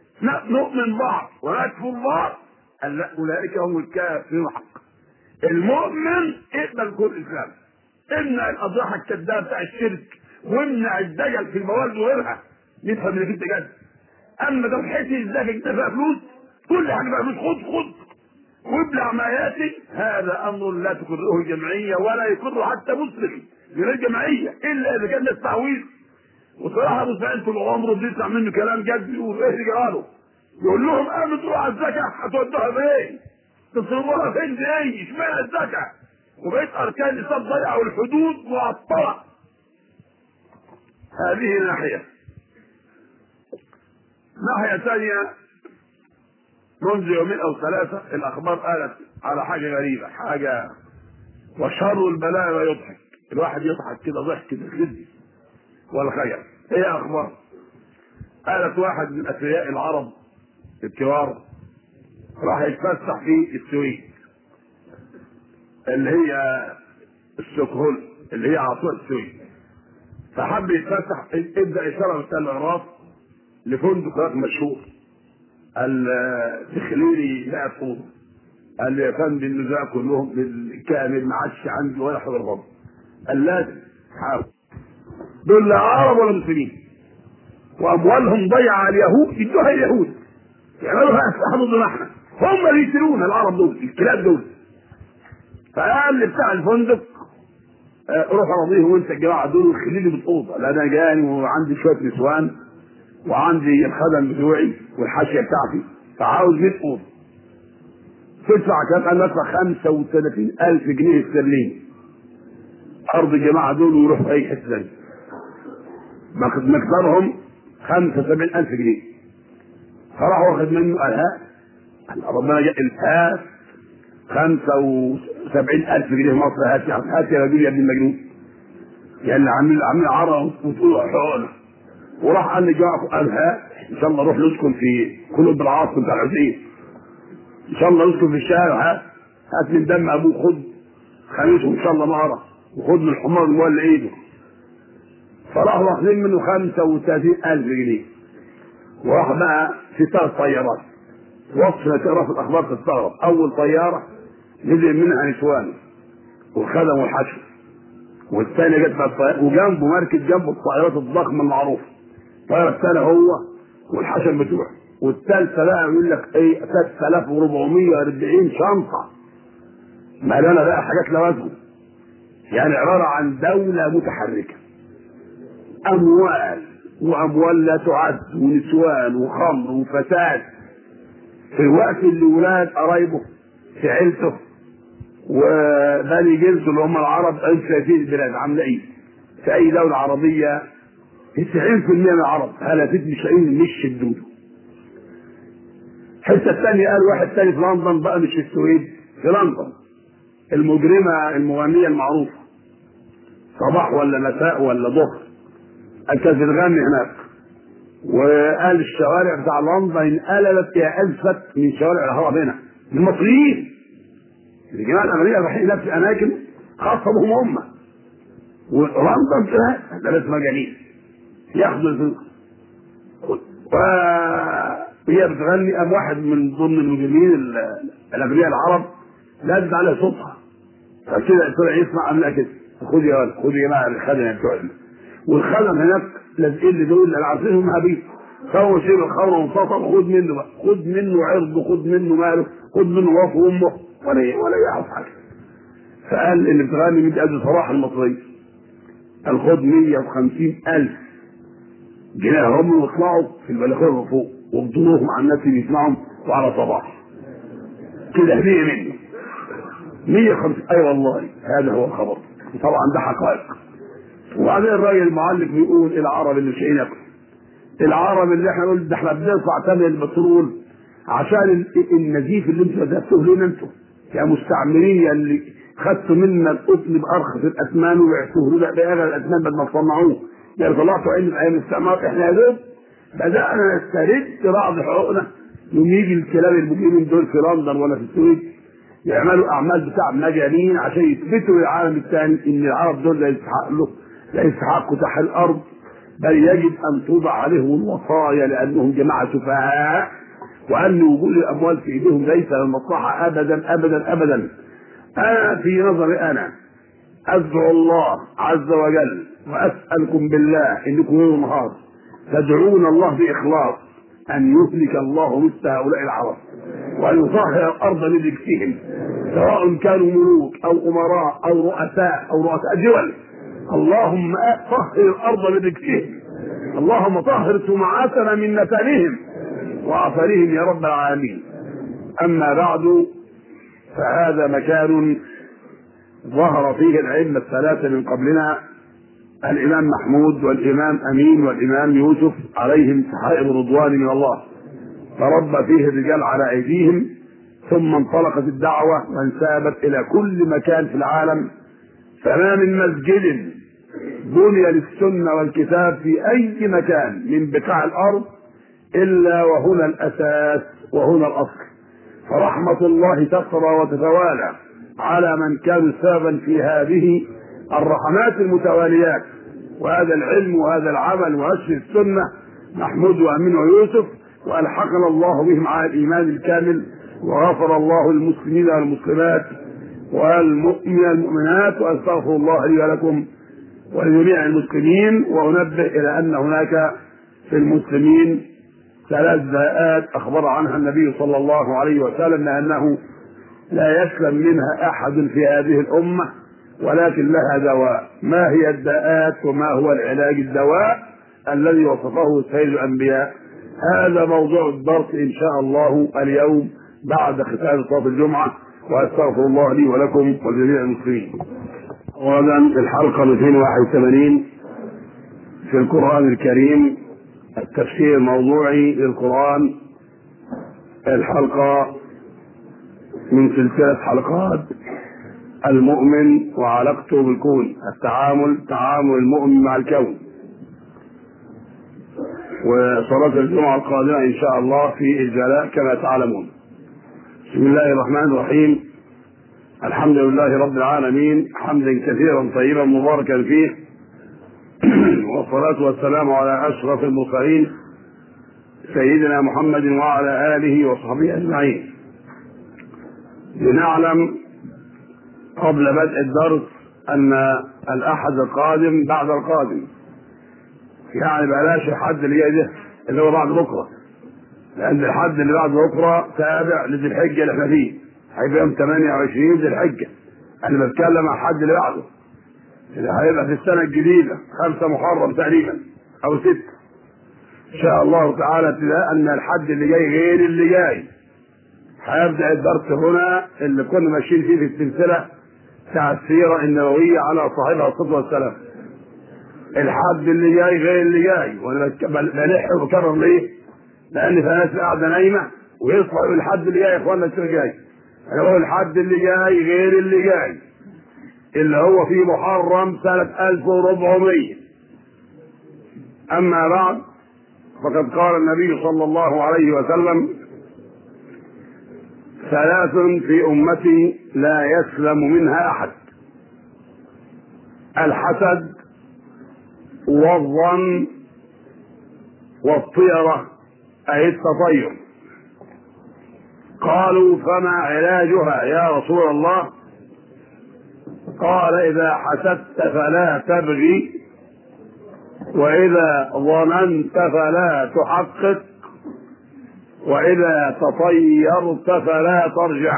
نؤمن بعض ونكفر بعض أن اولئك هم الكافرون حقا المؤمن اقبل كل اسلام امنع الاضاحه الكذاب بتاع الشرك وامنع الدجل في المواد وغيرها نفهم انك انت جد اما ده حته الزكاه انت فيها فلوس كل حاجه فيها فلوس خد خد وابلع ما ياتي هذا امر لا تكرهه الجمعيه ولا يكره حتى مسلم من الجمعيه الا اذا كان ده التعويض وصراحه ابو سعيد طول عمره بيسمع منه كلام جد يقول ايه اللي جراله يقول لهم قاموا تروحوا على الزكاه هتودوها بايه؟ تصرفوها فين دي ايه؟ اشمعنى الزكاه؟ وبقيت اركان الاسلام ضيعه والحدود معطله هذه ناحيه ناحيه ثانيه منذ يومين او ثلاثه الاخبار قالت على حاجه غريبه حاجه وشر البلاء لا يضحك الواحد يضحك كده ضحك الخزي والخير ايه اخبار قالت واحد من اثرياء العرب الكبار راح يتفسح في السويد اللي هي ستوكهولم اللي هي عاصمه السويد فحب يتفسح ابدا اشاره بالتلغراف لفندق هناك مشهور قال تخليلي 100 اوضه قال لي يا فندم النزاع كلهم بالكامل ما عادش عندي ولا حاجه غلط قال لازم حاول دول لا عرب ولا مسلمين واموالهم ضيعه اليهود يدوها اليهود يعملوها اسلحه ضدنا احنا هم اللي يشترون العرب دول الكلاب دول فقال لي بتاع الفندق آه روح راضيه وانت الجماعه دول وخليني بالاوضه لا انا جاني وعندي شويه نسوان وعندي الخدم بتوعي والحاشيه بتاعتي فعاوز 100 اوضه تدفع كام؟ قال ادفع 35000 جنيه استرليني ارض الجماعه دول ويروحوا اي حته ثانيه مقدارهم 75000 جنيه فراح واخد منه قال ها ربنا جاء الفاس 75000 جنيه مصر هات هات يا رجل يا ابن المجنون يا اللي عامل عامل عرب وتقول حقوقنا وراح قال لي جاء قال ها ان شاء الله نروح نسكن في قلوب العاصمه بتاع الحسين ان شاء الله نسكن في الشارع ها هات من دم ابوه خد خميسه ان شاء الله مهره وخد من الحمار المولى ايده فراحوا واخدين منه 35000 جنيه وراح بقى في ثلاث طيارات وصف تقرا في الاخبار تستغرب اول طياره نزل منها نسوان والخدم والحشو والثانيه جت على الطيارة وجنبه مركز جنبه الطائرات الضخمه المعروفه الطياره الثانيه هو والحشم بتوعه والثالثه بقى يقول لك ايه 3440 شنطه مليانه بقى حاجات لوازم يعني عباره عن دوله متحركه اموال واموال لا تعد ونسوان وخمر وفساد في الوقت اللي ولاد قرايبه في عيلته وبني جنسه اللي هم العرب انت شايفين البلاد عامله ايه؟ في اي دوله عربيه 90% من العرب هلفت مش لاقيين مش شدوده. الحته الثانيه قال واحد ثاني في لندن بقى مش في السويد في لندن المجرمه المغنيه المعروفه صباح ولا مساء ولا ظهر كانت بتغني هناك وقال الشوارع بتاع لندن انقلبت يا الفت من شوارع الهرب هنا المصريين الجماعه الامريكيه رايحين نفس اماكن خاصه بهم هم ولندن فيها ثلاث مجانين ياخدوا الفلوس وهي بتغني قام واحد من ضمن المجرمين الابرياء العرب نزل على صوتها فكده طلع يسمع عاملها كده خد يا ولد خد يا جماعه الخدم بتوعنا والخدم هناك لازقين لي دول اللي عارفينهم هبيط فهو شيل الخمر وانفصل خد منه بقى خد منه عرضه خد منه ماله خد منه وفي امه ولا ولا يعرف حاجه فقال اللي بتغني 100000 صراحه المصريه قال خد 150000 جنيه هم واطلعوا في البلكونه فوق وابدلوهم على الناس اللي يسمعهم وعلى صباح كده هديه منه 150 اي أيوة والله هذا هو الخبر طبعا ده حقائق وبعدين الراجل المعلق بيقول العرب اللي مش ياكل العرب اللي احنا نقول ده احنا بندفع ثمن البترول عشان النزيف اللي انتوا نزفتوه لنا انتوا يا مستعمرين يا اللي خدتوا منا القطن بارخص الاثمان وبعتوه لنا باغلى الاثمان بعد ما صنعوه يعني طلعتوا عين من ايام الاستعمار احنا يا دوب بدانا نسترد بعض حقوقنا يوم يجي الكلاب المجرمين دول في لندن ولا في السويد يعملوا اعمال بتاع مجانين عشان يثبتوا للعالم الثاني ان العرب دول لا يستحق له لا يستحقوا تحت الارض بل يجب ان توضع عليهم الوصايا لانهم جماعه سفهاء وان وجود الاموال في ايديهم ليس للمصلحه ابدا ابدا ابدا انا في نظري انا ادعو الله عز وجل واسالكم بالله انكم يوم نهار تدعون الله باخلاص ان يهلك الله مثل هؤلاء العرب وان يطهر الارض لذكرهم سواء كانوا ملوك او امراء او رؤساء او رؤساء دول اللهم طهر الارض لذكرهم اللهم طهر سمعتنا من نتنهم واثرهم يا رب العالمين اما بعد فهذا مكان ظهر فيه الائمه الثلاثه من قبلنا الامام محمود والامام امين والامام يوسف عليهم سحائب رضوان من الله فربى فيه الرجال على ايديهم ثم انطلقت الدعوه وانسابت الى كل مكان في العالم فما من مسجد بني للسنه والكتاب في اي مكان من بقاع الارض الا وهنا الاساس وهنا الاصل فرحمه الله تقرا وتتوالى على من كانوا سببا في هذه الرحمات المتواليات وهذا العلم وهذا العمل ونشر السنه محمود وامين ويوسف والحقنا الله بهم على الايمان الكامل وغفر الله المسلمين والمسلمات والمؤمن المؤمنات واستغفر الله لي ولكم ولجميع المسلمين وانبه الى ان هناك في المسلمين ثلاث داءات اخبر عنها النبي صلى الله عليه وسلم انه لا يسلم منها احد في هذه الامه ولكن لها دواء ما هي الداءات وما هو العلاج الدواء الذي وصفه سيد الانبياء هذا موضوع الدرس ان شاء الله اليوم بعد ختام صلاه الجمعه واستغفر الله لي ولكم ولجميع المسلمين. اولا الحلقه 281 في القران الكريم التفسير الموضوعي للقران الحلقه من سلسله حلقات المؤمن وعلاقته بالكون التعامل تعامل المؤمن مع الكون وصلاة الجمعة القادمة إن شاء الله في الجلاء كما تعلمون بسم الله الرحمن الرحيم الحمد لله رب العالمين حمدا كثيرا طيبا مباركا فيه والصلاة والسلام على أشرف المرسلين سيدنا محمد وعلى آله وصحبه أجمعين لنعلم قبل بدء الدرس ان الاحد القادم بعد القادم يعني بلاش الحد اللي جاي ده اللي هو بعد بكره لان الحد اللي بعد بكره تابع لذي الحجه اللي احنا فيه هيبقى يوم 28 ذي الحجه انا بتكلم عن الحد اللي بعده اللي هيبقى في السنه الجديده 5 محرم تقريبا او 6 ان شاء الله تعالى ابتداء ان الحد اللي جاي غير اللي جاي هيبدا الدرس هنا اللي كنا ماشيين فيه في السلسله بتاع السيره النبويه على صاحبها الصلاه والسلام الحد اللي جاي غير اللي جاي وانا بلح وبكرر ليه؟ لان في ناس قاعده نايمه ويصحى يقول الحد اللي جاي يا اخوانا السنه جاي انا بقول الحد اللي جاي غير اللي جاي اللي هو في محرم سنه 1400 اما بعد فقد قال النبي صلى الله عليه وسلم ثلاث في امتي لا يسلم منها احد الحسد والظن والطيرة أي التطير قالوا فما علاجها يا رسول الله قال إذا حسدت فلا تبغي وإذا ظننت فلا تحقق وإذا تطيرت فلا ترجع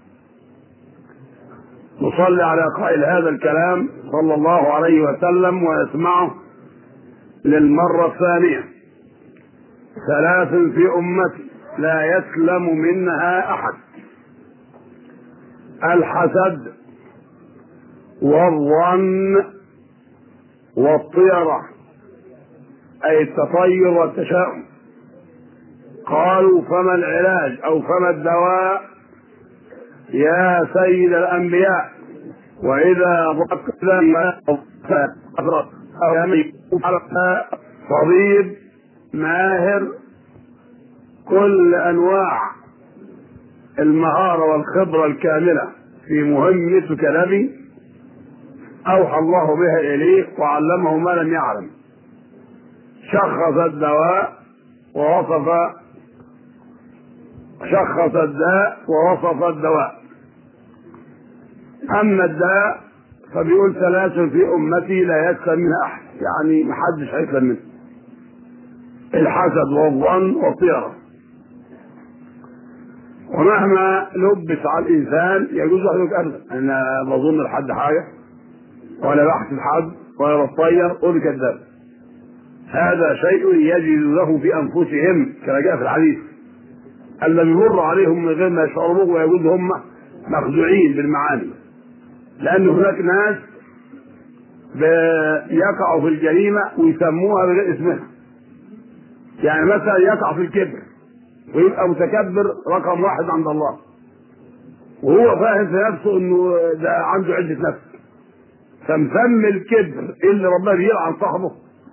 نصلي على قائل هذا الكلام صلى الله عليه وسلم ويسمعه للمرة الثانية ثلاث في أمتي لا يسلم منها أحد الحسد والظن والطيرة أي التطير والتشاؤم قالوا فما العلاج أو فما الدواء يا سيد الأنبياء وإذا ضاقت طبيب ماهر كل أنواع المهارة والخبرة الكاملة في مهمته كنبي أوحى الله بها إليه وعلمه ما لم يعلم شخص الدواء ووصف شخص الداء ووصف الدواء أما الداء فبيقول ثلاث في أمتي لا يسلم منها أحد يعني محدش هيسلم منه الحسد والظن والطيرة ومهما لبس على الإنسان يجوز له أبدا أنا بظن لحد حاجة ولا بحث لحد ولا بطير قول كذاب هذا شيء يجد له في أنفسهم كما جاء في الحديث الذي يمر عليهم من غير ما يشعروا به ويجوز هم مخدوعين بالمعاني لأن هناك ناس يقعوا في الجريمة ويسموها بغير اسمها يعني مثلا يقع في الكبر ويبقى متكبر رقم واحد عند الله وهو فاهم في نفسه انه ده عنده عزة نفس فمسمي الكبر اللي ربنا بيلعن صاحبه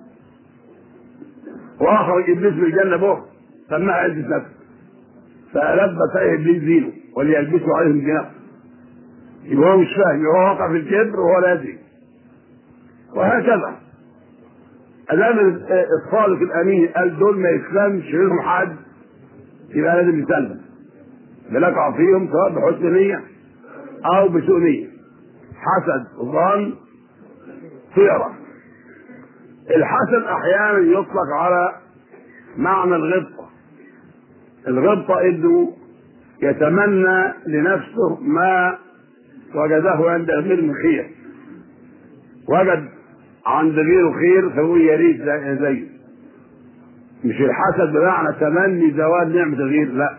واخرج ابليس من الجنه به سماها عزة نفس فلبس ايه ابليس دينه وليلبسوا عليهم دينهم يبقى هو مش فاهم هو واقع في الكبر وهو لا يدري وهكذا ادام الصادق الامين قال دول ما يسلمش منهم حد يبقى لازم يسلم بنقع فيهم سواء بحسن نية أو بسوء نية حسد ظن طيرة الحسد أحيانا يطلق على معنى الغبطة الغبطة إنه يتمنى لنفسه ما وجده عند غير من خير وجد عند غيره خير فهو يا ريت زيه مش الحسد بمعنى تمني زوال نعمة الغير لا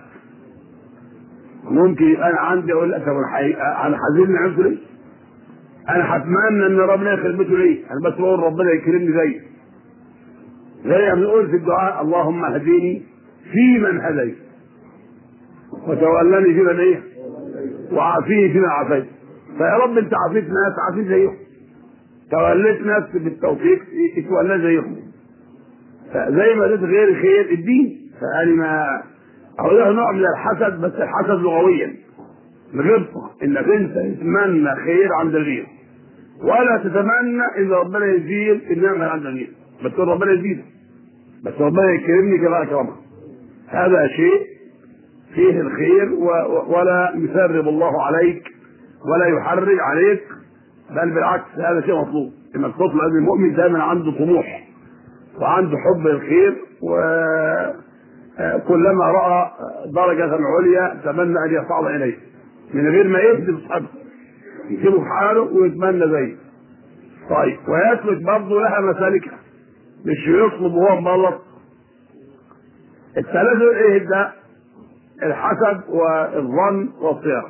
ممكن انا عندي اقول لك طب انا حزين نعمته ليه؟ انا هتمنى ان ربنا يخرب بيته ليه؟ انا بس بقول ربنا يكرمني زيه زي ما بنقول في الدعاء اللهم اهديني في من هديت وتولني في من ايه؟ وعافيني فيما عافيت فيا رب انت عافيت ناس عافيت زيهم توليت ناس بالتوفيق اتولى زيهم فزي ما اديت غير خير الدين فقال ما هو ده نوع من الحسد بس الحسد لغويا الغبطة انك انت تتمنى خير عند الغير ولا تتمنى ان ربنا يزيل النعمة عند الغير بس ربنا يزيد بس ربنا يكرمني كما اكرمه هذا شيء فيه الخير و... ولا يسرب الله عليك ولا يحرج عليك بل بالعكس هذا شيء مطلوب انك تطلع ان المؤمن دايما عنده طموح وعنده حب الخير وكلما راى درجه عليا تمنى ان يصعد اليه من غير ما يكذب صاحبه يسيبه في حاله ويتمنى زيه طيب ويسلك برضه لها مسالكها مش يطلب وهو مغلط الثلاثه ايه ده الحسد والظن والصيام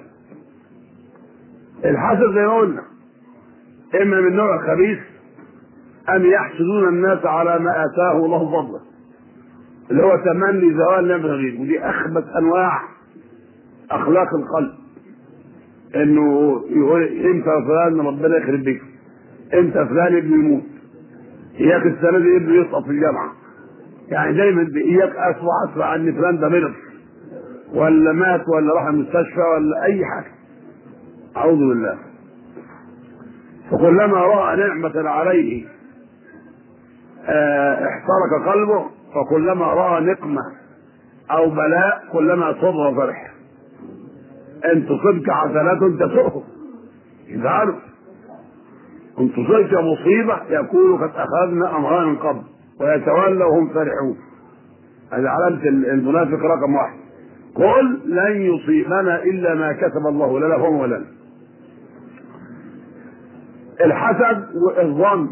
الحسد زي ما قلنا اما من نوع خبيث ام يحسدون الناس على ما اتاه الله فضله اللي هو تمني زوال نعمه غيره ودي اخبث انواع اخلاق القلب انه يقول انت يا فلان ربنا يخرب بيك انت فلان ابنه يموت اياك السنه دي ابنه يسقط في الجامعه يعني دايما اياك اسوع اسوع ان فلان ده مرض ولا مات ولا راح المستشفى ولا اي حاجه اعوذ بالله فكلما راى نعمه عليه احترق قلبه فكلما راى نقمه او بلاء كلما سر فرح ان تصبك حسنات تسؤه يزعلوا ان تصبك مصيبه يقول قد اخذنا امرا من قبل ويتولوا وهم فرحون هذه علامه المنافق رقم واحد قل لن يصيبنا الا ما كتب الله لنا هم ولنا الحسد والظن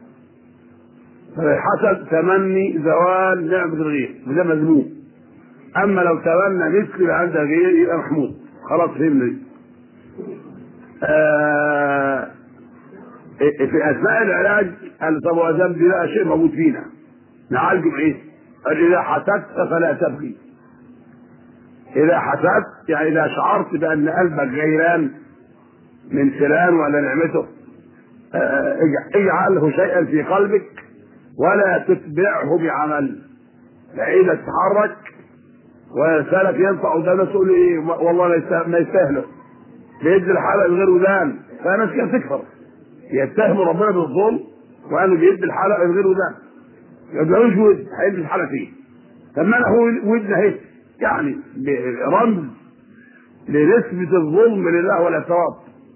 الحسد تمني زوال نعمة الغير وده مذموم أما لو تمنى مثل اللي عند غير يبقى محمود خلاص فهمنا آه في أثناء العلاج قال طب وأدام دي لا شيء موجود فينا نعالجه بإيه؟ قال إذا حسدت فلا تبغي إذا حسدت يعني إذا شعرت بأن قلبك غيران من فلان ولا نعمته اجعله شيئا في قلبك ولا تتبعه بعمل فإذا تتحرك وسلف ينفع ده تقول ايه والله ما يستاهله بيدي الحلقه الغير ودان فناس كده تكفر يتهموا ربنا بالظلم وقالوا بيدي الحلقه الغير ودان يبقى مش ود هيدي الحلقه فيه طب ما انا هو ودن اهي يعني رمز لنسبة الظلم لله والاعتراض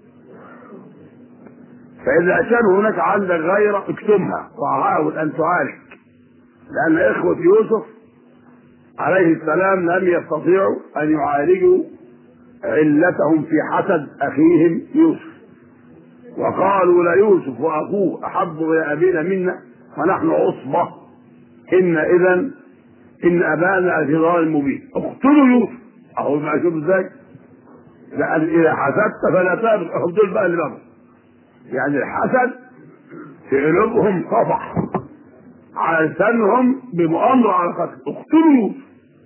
فإذا كان هناك عندك غيرة اكتمها وحاول أن تعالج لأن إخوة يوسف عليه السلام لم يستطيعوا أن يعالجوا علتهم في حسد أخيهم يوسف وقالوا ليوسف وأخوه أحب إلى أبينا منا ونحن عصبة إن إذا إن أبانا في ضلال مبين اقتلوا يوسف أهو ما شوف إزاي لأن إذا حسدت فلا تابق دول بقى اللي بقى يعني الحسد في قلوبهم صفح على لسانهم بمؤامرة على قتل اقتلوا يوسف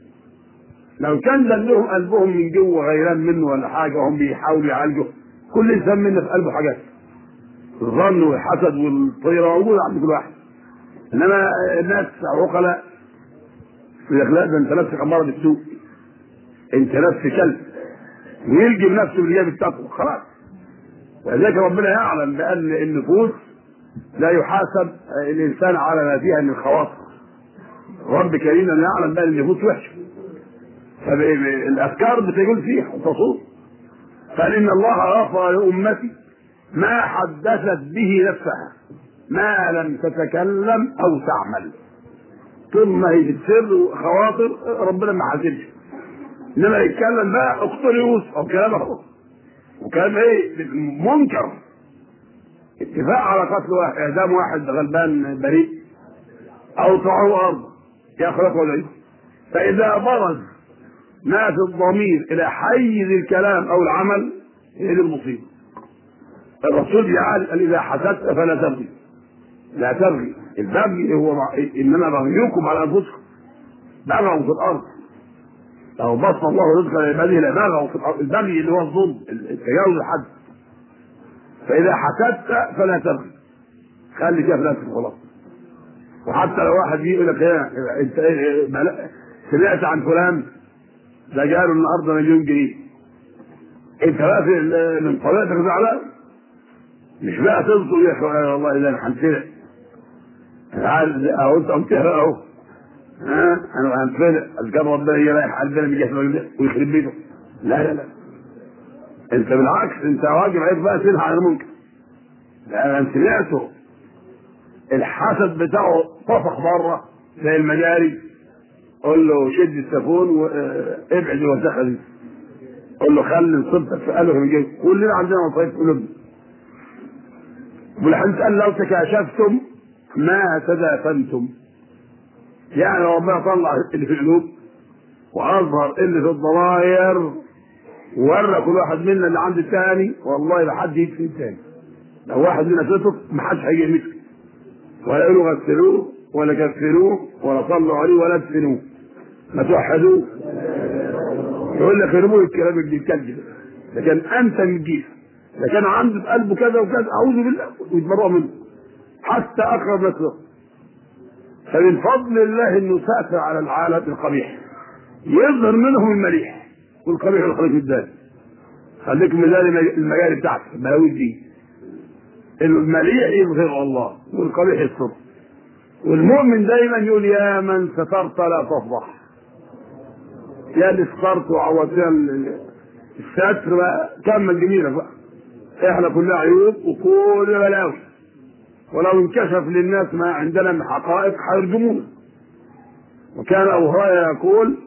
لو كان دلهم قلبهم من جوه غيران منه ولا حاجة وهم بيحاولوا يعالجوا كل إنسان منا في قلبه حاجات الظن والحسد والطيرة موجودة عند كل واحد إنما الناس عقلاء يقول لك لا ده أنت نفسك أمارة بالسوء أنت نفس كلب ويلجم نفسه بالإياب التقوى خلاص ولذلك ربنا يعلم بأن النفوس لا يحاسب الإنسان على ما فيها من خواطر رب كريم يعلم بأن النفوس وحشة فالأفكار بتقول فيها وتصور قال إن الله غفر لأمتي ما حدثت به نفسها ما لم تتكلم أو تعمل طول ما هي بتسر خواطر ربنا ما حاسبش انما يتكلم بقى اقتل يوسف او كلام اهو وكلام ايه منكر اتفاق على قتل واحد اعدام واحد غلبان بريء او طعوه ارض ياخذ ولا فاذا برز ما في الضمير الى حيز الكلام او العمل هي دي المصيبه الرسول يعال قال اذا حسدت فلا تبغي لا تبغي البغي هو انما بغيكم على انفسكم بغوا في الارض لو بسط الله رزق لعباده لبغوا في الارض البغي اللي هو الظلم التجاوز الحد فاذا حسدت فلا تبغي خلي كده في نفسك خلاص وحتى لو واحد يجي يقول لك ايه انت ايه سمعت عن فلان ده جاله النهارده مليون جنيه انت بقى في من طبيعتك زعلان مش بقى تنصر يا اخي والله ده انا هنفرق اهو انت قمت اهو ها انا هنفرق اذكر ربنا هي رايح عندنا من جهه ويخرب بيته لا لا لا انت بالعكس انت واجب عليك بقى تنهى عن المنكر لان سمعته الحسد بتاعه طفح بره زي المجاري قول له شد السفون وابعد الوساخه دي قول له خلي نصيبتك في قلبك من جيب كلنا عندنا مصايب قلوبنا والحديث قال لو تكاشفتم ما تدافنتم يعني لو ربنا طلع اللي في القلوب واظهر اللي في الضمائر وورى كل واحد منا اللي عند الثاني والله لا حد يكفي الثاني لو واحد منا سكت ما حدش هيجي يمسك ولا يقولوا غسلوه ولا كفروه ولا صلوا عليه ولا ادفنوه ما توحدوه يقول لك ارموا الكلام اللي بيتكلم لكن انت من جيل ده كان عنده في قلبه كذا وكذا اعوذ بالله ويتبرأ منه حتى اقرب نفسه فمن فضل الله انه سافر على العالم القبيح يظهر منهم المليح والقبيح الخليق الداني خليك ميزان المجال بتاعتك الملاوي دي المليح يظهر الله والقبيح يستر والمؤمن دايما يقول يا من سترت لا تفضح يا اللي سترت وعوضتنا الستر بقى كمل جميلك بقى احنا كلنا عيوب وكل بلاوي ولو انكشف للناس ما عندنا من حقائق هيرجمونا وكان ابو هريره يقول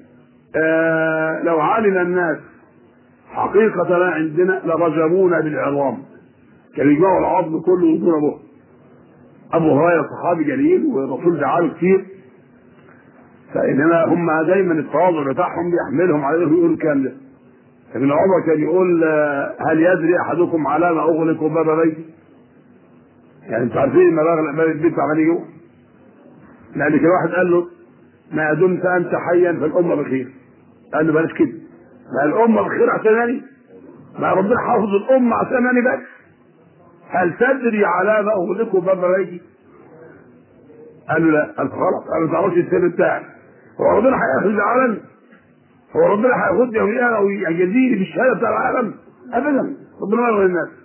آه لو علم الناس حقيقة ما عندنا لرجمونا بالعظام كانوا يجمعوا العظم كله ويدون به ابو هريره صحابي جليل والرسول دعاله كتير فانما هم دايما التواضع بتاعهم بيحملهم على انهم يقولوا الكلام ده ابن عمر كان يقول هل يدري احدكم على ما اغلق باب بيتي؟ يعني انتوا عارفين ما بغلق باب البيت عمال يجوا لان كان واحد قال له ما دمت انت حيا فالامه بخير قال له بلاش كده ما الامه بخير عشانني ما ربنا حافظ الامه عشانني بس هل تدري على ما اغلق باب بيتي؟ قال له لا قال خلاص انا ما تعرفش السر بتاعي هو ربنا هياخذ علني هو ربنا هياخدني ويانا ويجازيني بالشهاده بتاع العالم ابدا ربنا ما يغني الناس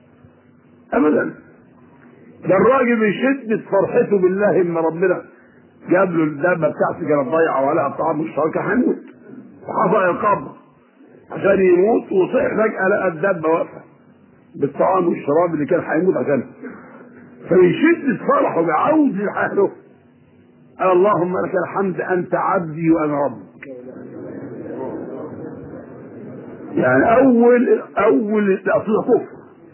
ابدا ده الراجل من شده فرحته بالله ان ربنا جاب له الدابه بتاعته كانت ضايعه ولا الطعام مشتركه هيموت وحصل القبر عشان يموت وصح فجاه لقى الدابه واقفه بالطعام والشراب اللي كان هيموت عشانه فمن شده فرحه بعود لحاله قال اللهم لك الحمد انت عبدي وانا ربك يعني اول اول الاصل كفر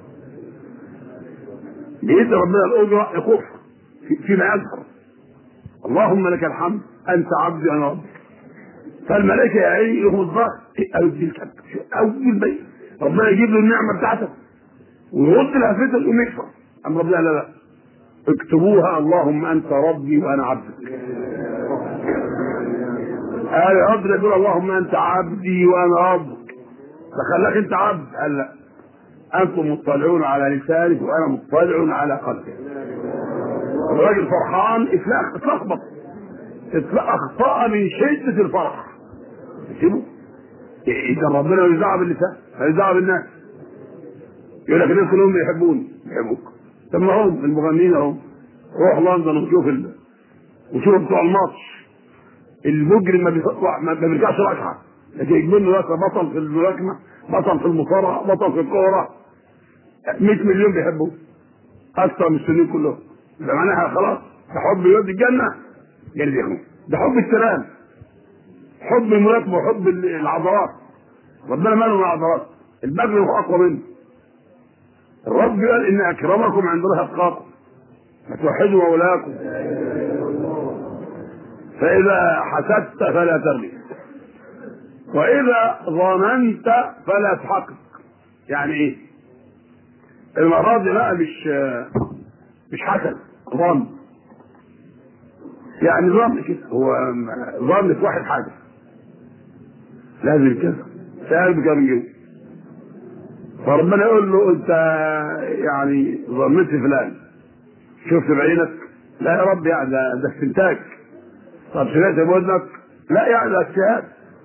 بيد ربنا الاجره كفر فيما يظهر اللهم لك الحمد انت عبدي انا ربك فالملائكه يا عيني لهم الظهر قالوا دي الكلب اول بيت ربنا يجيب له النعمه بتاعته ويرد لهفته يقوم يكفر ام ربنا لا لا اكتبوها اللهم انت ربي وانا عبدك قال ربنا يقول اللهم انت عبدي وانا ربك فخلاك انت عبد قال لا انتم مطلعون على لسانك وانا مطلع على قلبك الراجل فرحان افلاق اتلخبط اخطا من شده الفرح سيبه اذا ربنا يزعى باللسان هيزعى بالناس يقول لك الناس كلهم بيحبوني بيحبوك طب ما هم المغنيين اهو روح لندن وشوف ال... وشوف بتوع الماتش المجرم ما بيطلع ما بيرجعش ركعه لكن يجمل لك بطل في الملاكمه بطل في المصارعه بطل في الكوره 100 مليون بيحبوه اكثر من السنين كلهم ده معناها خلاص ده حب يودي الجنه يرجعوا ده حب السلام حب الملاكمه وحب العضلات ربنا ماله من العضلات البغل هو اقوى منه الرب قال ان اكرمكم عند الله اتقاكم فتوحدوا مولاكم فاذا حسدت فلا ترمي واذا ظننت فلا تحقق يعني ايه المره دي بقى مش مش حسد ظن يعني ظن كده هو ظن في واحد حاجه لازم كذا سأل بكام جنيه فربنا يقول له انت يعني ظنيت فلان شفت بعينك لا يا رب يعني ده ده استنتاج طب سمعت بودنك لا يعني ده اجتهاد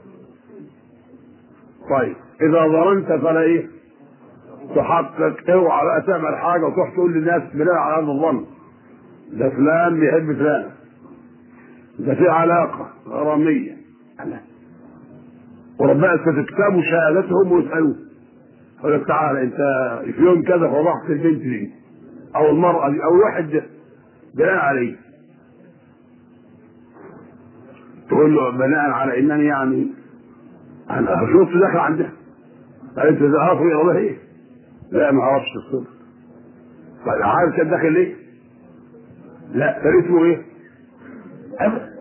طيب اذا ظننت فلا ايه تحقق اوعى بقى تعمل حاجه وتروح تقول للناس بناء على هذا الظن ده فلان بيحب فلان ده في علاقه غراميه وربنا ستكتبوا شهادتهم ويسالوه يقول لك تعالى انت في يوم كذا فضحت البنت دي او المرأة دي او واحد بناء عليه تقول له بناء على انني يعني انا شفت داخل عندها قال انت تعرف يا الله ايه؟ لا ما اعرفش الصدق طيب عارف كان داخل ليه؟ لا كان اسمه ايه؟ ابدا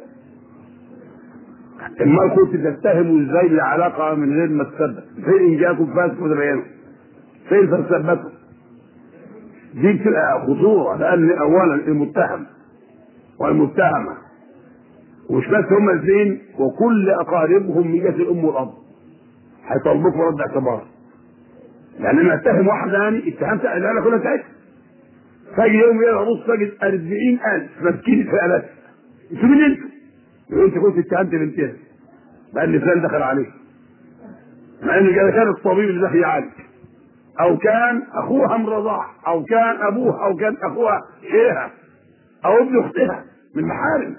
اما كنت تتهموا ازاي العلاقه من غير ما تثبت فين ان جاءكم فاسق وتبينوا فين تثبتوا دي بتبقى خطوره لان اولا المتهم والمتهمه ومش بس هما الاثنين وكل اقاربهم من جهه الام والاب هيطالبوك برد اعتبار يعني لما اتهم واحد ثاني اتهمت العيله كلها بتاعتها فاجي يوم يلا ابص تجد 40000 ماسكين في الات انتوا مين انتوا؟ يقول انت كنت اتهمت بنتها بقى ان فلان دخل عليه مع ان كان كان الطبيب اللي داخل يعالج او كان اخوها من رضاع او كان ابوها او كان اخوها شيخها او ابن اختها من محارم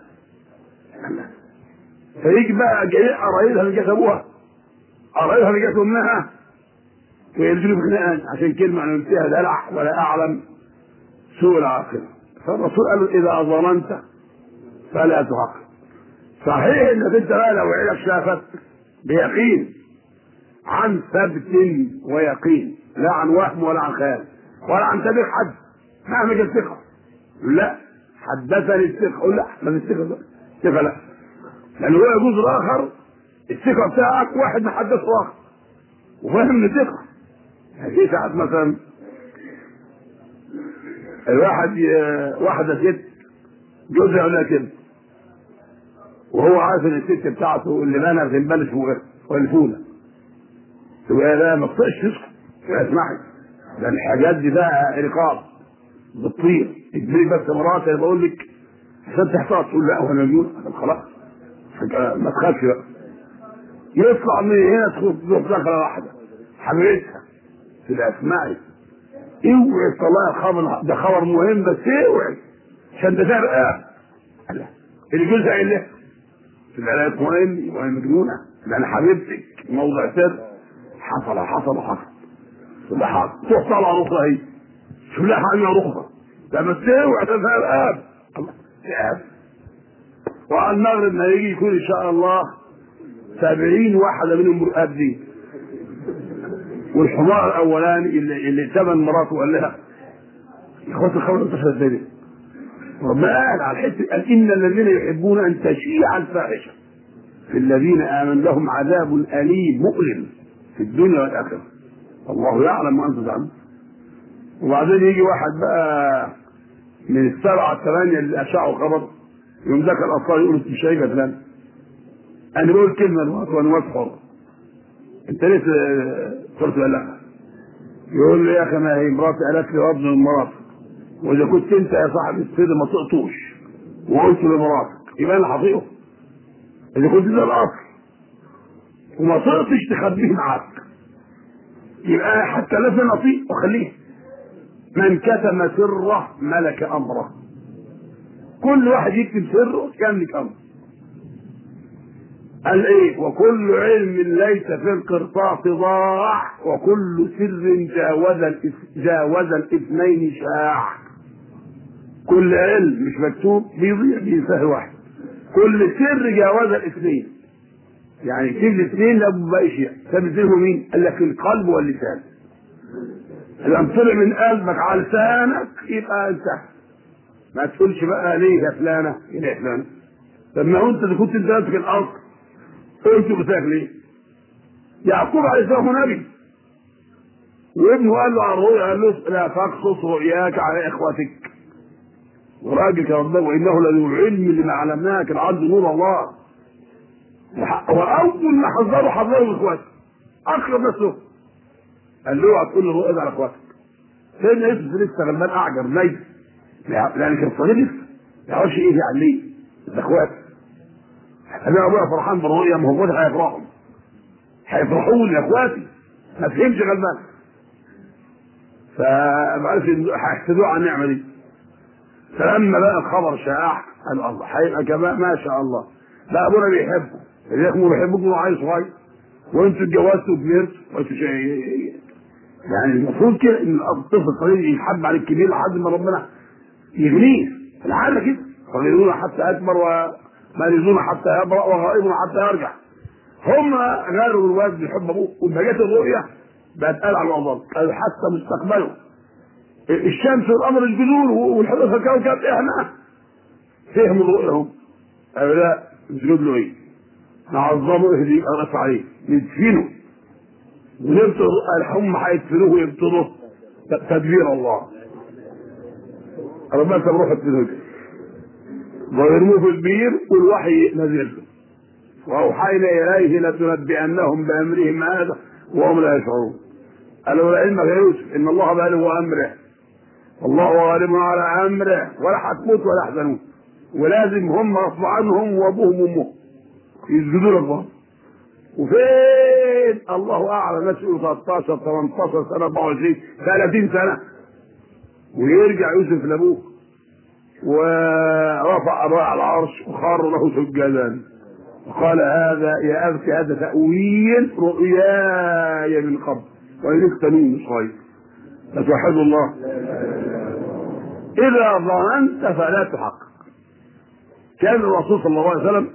فيجي بقى جاي قرايبها اللي جت ابوها قرايبها اللي جت امها وينزلوا في خناقات عشان كلمه انا قلتها دلع ولا اعلم سوء العاقبه فالرسول قال له اذا ظلمت فلا تعاقب صحيح انك انت بقى لو عينك شافت بيقين عن ثبت ويقين لا عن وهم ولا عن خيال ولا عن تاريخ حد مهما جت ثقه لا حدثني الثقه قول لا ما الثقه ده الثقه لا لانه هو يجوز الاخر الثقه بتاعك واحد محدثه اخر وفاهم ان ثقه يعني في ساعات مثلا الواحد واحده ست جوزها يقول لها كده وهو عارف ان الست بتاعته اللي بانها بتنبلش والفوله تبقى لا ما تطقش تسكت اسمعي ده الحاجات دي بقى رقاب بتطير تجري بس مراتي بقول لك عشان تحتاط تقول لا هو انا مجنون خلاص ما تخافش بقى يطلع من هنا تدخل دخله واحده حبيبتها تبقى اسمعي اوعي طلع خبر ده خبر مهم بس اوعي عشان ده سرقه اللي جوزها قال لها تبقى لا اطمئن وهي مجنونه ده انا حبيبتك موضع سر حصل حصل حصل تبقى حصل تروح طالعه رخصه هي شوف لها حاجه رخصه ده بس اوعي ده سرقه الله سرقه وعلى المغرب ما يجي يكون ان شاء الله سبعين واحدة منهم مرقابين والحمار الاولاني اللي اللي ثمن مراته وقال لها يا اخوات الخبر انتشر الدنيا ربنا قال على الحته قال ان الذين يحبون ان تشيع الفاحشه في الذين امن لهم عذاب اليم مؤلم في الدنيا والاخره الله يعلم وانتم تعلمون وبعدين يجي واحد بقى من السبعه الثمانيه اللي اشاعوا خبر يوم ذاك الاطفال يقولوا مش شايفه فلان انا بقول كلمه الوقت وانا واقف حر انت ليه قلت لا يقول لي يا اخي ما هي مراتي قالت لي وابن مراتك واذا كنت انت يا صاحب السر ما تقطوش وقلت لمراتك يبقى انا هطيقه اذا كنت ده الاصل وما طقتش تخبيه معاك يبقى حتى لازم اطيق واخليه من كتم سره ملك امره كل واحد يكتب سره كان لك امر قال ايه وكل علم ليس في القرطاس ضاع وكل سر جاوز جاوز الاثنين شاع كل علم مش مكتوب بيضيع بينساه واحد كل سر جاوز الاثنين يعني كل الاثنين لابد بقى شيء سبب مين؟ قال لك القلب واللسان لما طلع من قلبك على لسانك يبقى انتهى ما تقولش بقى ليه يا فلانه ليه يا فلانه طب ما هو انت اللي كنت انت ماسك الاصل قلت بتاعك ليه؟ يعقوب عليه السلام نبي وابنه قال له على الرؤيا قال له لا تقصص رؤياك على اخوتك وراجل كان ربنا وانه لذو علم لما علمناك العبد نور الله واول ما حذره حذره من اخواته اقرب نفسه قال له اوعى تقول له رؤيا على اخواتك سيدنا يوسف لسه غلبان اعجر ميت لان كان صغير لسه ما يعرفش ايه يعني ليه ده اخواته انا ابويا فرحان بالرؤيا ما هو هيفرحوا هيفرحوا لي اخواتي ما فهمش غلبان فما عرفش هيحسدوه على النعمه دي فلما بقى الخبر شاع قال الله هيبقى كمان ما شاء الله لا ابونا بيحبه اللي يخمر بيحبكم وعيل صغير وانتوا اتجوزتوا وكبرتوا وانتوا يعني المفروض كده ان الطفل الصغير يحب على الكبير لحد ما ربنا يغنيه العاده كده صغيرون حتى اكبر ومالزون حتى يبرا وغائبون حتى يرجع هم غيروا الوالد بيحب ابوه وبقيت الرؤيه بقت قال على الوضع قالوا حتى مستقبله الشمس والقمر الجذور والحدث الكوكب احنا فهموا رؤيهم قالوا لا نسجد له ايه نعظمه اهدي اغرف عليه ندفنه ونبتر هم هيدفنوه ويبتروه تدبير الله ربنا تروح التنوج ويرموه في البير والوحي نزل له واوحينا اليه لتنبئنهم بامرهم هذا وهم لا يشعرون قالوا لعلمك يا يوسف ان الله بالغ امره والله غالب على امره ولا هتموت ولا يحزنون ولازم هم غصب عنهم وابوهم وامهم يسجدوا لله وفين الله اعلم ناس يقولوا 13 18 سنه 24 30 سنه ويرجع يوسف لابوه ورفع اباه على العرش وخر له سجدا وقال هذا يا ابت هذا تاويل رؤياي من قبل وإليك تنين مش خير فتوحد الله إذا ظننت فلا تحقق كان الرسول صلى الله عليه وسلم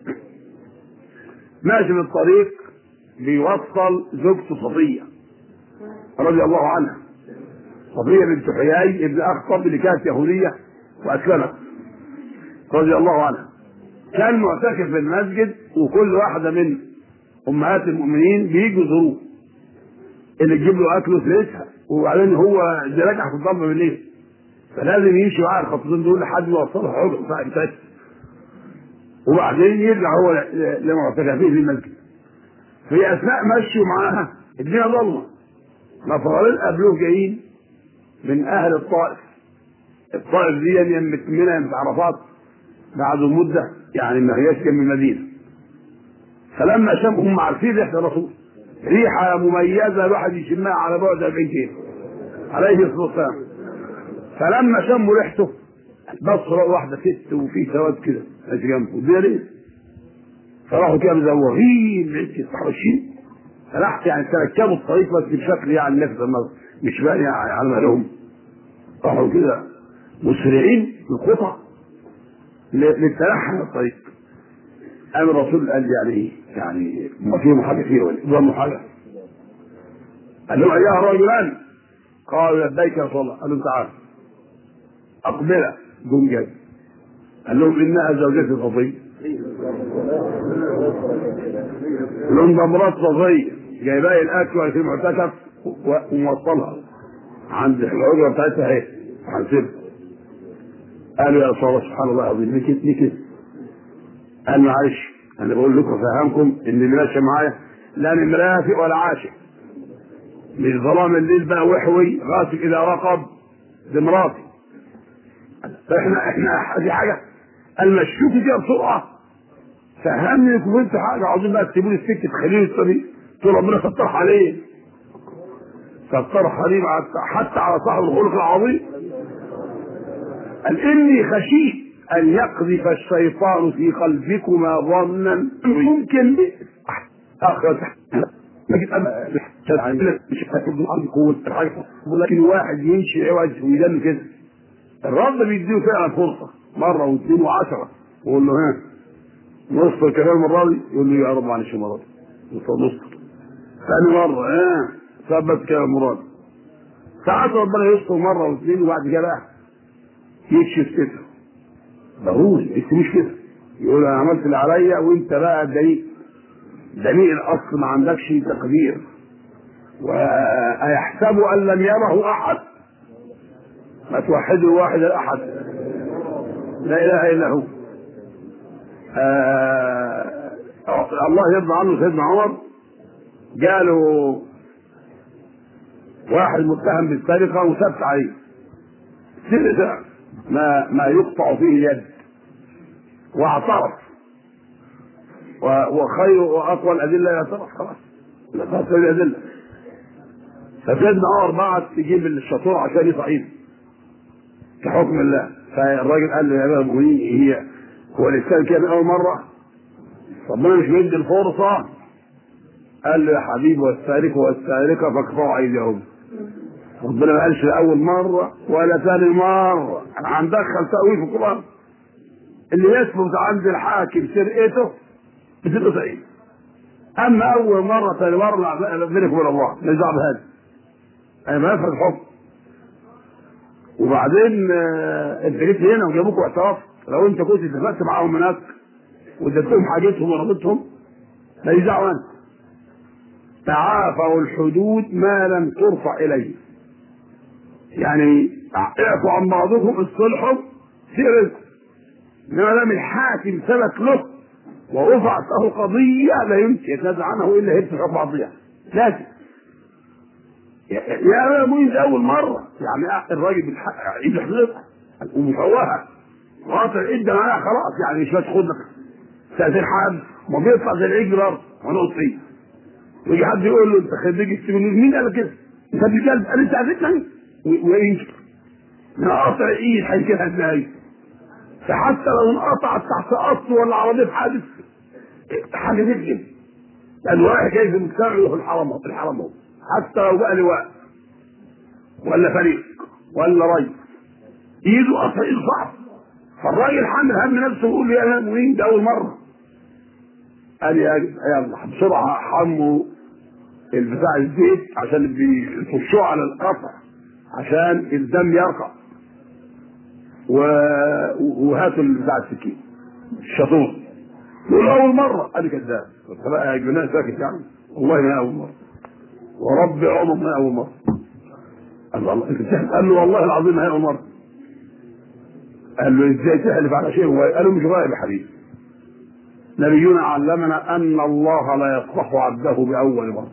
ماشي في الطريق بيوصل زوجته صفية رضي الله عنها صفية بنت حيي ابن أخطب اللي كانت يهودية وأسلمت رضي الله عنها كان معتكف في المسجد وكل واحدة من أمهات المؤمنين بيجوا يزوروه اللي تجيب له أكل وتلبسها وبعدين هو اللي راجع في الضلمة بالليل فلازم يمشي معاه الخطوتين دول لحد ما يوصله حوض بتاعته وبعدين يرجع هو لمعتكفيه في المسجد في اثناء مشيه معاها الدنيا ضلمه نفرين قابلوه جايين من اهل الطائف الطائف دي يم منها من عرفات بعد مده يعني ما هياش جنب المدينه فلما شافوا هم عارفين ريحه الرسول ريحه مميزه الواحد يشمها على بعد 40 كيلو عليه الصلاه والسلام فلما شموا ريحته بص واحده ست وفي سواد كده ماشي جنبه دي ليه؟ فراحوا كده مزوغين بعيد 29 راح يعني تركبوا الطريق بس بشكل يعني نفس مش باين يعني على مالهم راحوا كده مسرعين بالخطى للتلحم من الطريق قام الرسول قال يعني ايه؟ يعني ما فيهم حاجه فيه ولا ظنوا حاجه قال لهم ايها الرجلان قالوا لبيك يا رسول الله قال لهم تعالوا اقبلا جم جاي قال لهم انها زوجتي صفيه لهم ده مرات صفيه جايبه لي الاكل في المعتكف وموصلها عند العجره بتاعتها اهي هنسيبها قالوا يا رسول الله سبحان الله العظيم ليه كده ليه كده؟ قال معلش انا بقول لكم افهمكم ان اللي ماشي معايا لا انا مرافق ولا عاشق مش ظلام الليل بقى وحوي غاسق اذا رقب دي مراتي فاحنا احنا دي حاجه قال مشوكي كده بسرعه فهمني انكم فهمت حاجه عاوزين بقى تسيبوا لي السكه تخليني الطريق تقول ربنا سترها عليه سترها عليه حتى على صاحب الخلق العظيم قال اني خشيت ان يقذف الشيطان في قلبكما ظنا ممكن اخر مش هتقول قوه لكن واحد يمشي عوج ويدم كده الرب بيديه فعلا فرصه مره واثنين وعشره ويقول له ها نص الكلام المره دي يقول له يا رب معلش المره دي نص ثاني مره ها ثبت كلام المره دي ساعات ربنا يستر مره واثنين وبعد كده بقى يكشف ستره ضروري بس مش كده يقول انا عملت اللي عليا وانت بقى دليل دليل الاصل ما عندكش تقدير ويحسب ان لم يره احد ما توحدوا الواحد الاحد لا اله الا هو آه الله يرضى عنه سيدنا عمر قالوا واحد متهم بالسرقه وثبت عليه سرقه ما ما يقطع فيه اليد واعترف وخير واقوى الادله يعترف خلاص لا تحصل الادله فسيدنا عمر بعت يجيب الشطور عشان يصعيد كحكم الله فالراجل قال له يا ابا المؤمنين هي هو الانسان كده من اول مره ربنا مش مدي الفرصه قال له يا حبيبي والسارق والسارقه فاقطعوا ايديهم ربنا ما قالش اول مره ولا ثاني مره انا هندخل تاويل في القران اللي يثبت عند الحاكم سرقته بتبقى صحيح اما اول مره ثاني مره بينك وبين الله ماليش دعوه بهذا انا ما افهم الحكم وبعدين آه، انت جيت هنا وجابوك اعتراف لو انت كنت اتفقت معاهم هناك واديتهم حاجتهم ورضيتهم ماليش دعوه انت تعافوا الحدود ما لم ترفع اليه يعني اعفوا عن بعضكم اصلحوا في رزق انما دام الحاكم ثبت له ورفعت له قضيه لا يمكن يتنازع عنه الا هي في حكم عضيها لازم يا يا مين اول مره يعني الراجل بالحق ايده حضرتها ومفوهه قاطع العده معاها خلاص يعني مش هتاخد لك ساعتين حد ما بيطلع زي العجل برضه ونقط فيه ويجي حد يقول له انت خريج السجن مين قال كده؟ انت بالقلب قال انت عرفتني وينكر انا قاطع ايد هيجيبها ازاي؟ فحتى لو انقطعت تحت قصر ولا عربيه في حادث حاجه تكذب الواحد جاي في المجتمع في الحرم في الحرم هو حتى لو بقى لواء ولا فريق ولا ريس ايده قطع ايده صعب فالراجل حامل هم نفسه ويقول لي انا مين ده اول مره قال يا يلا بسرعه حموا البتاع الزيت عشان بيخشوه على القطع عشان الدم يرقى و... وهاتوا بتاع السكين الشاطور يقول اول مره قال لي كذاب قلت بقى يا جنان ساكت يعني والله ما اول مره ورب عمر ما اول مره قال له الله انت بتحلف قال له والله العظيم ما اول مره قال له ازاي تحلف على شيء هو قال له مش غائب يا حبيبي نبينا علمنا ان الله لا يصلح عبده باول مره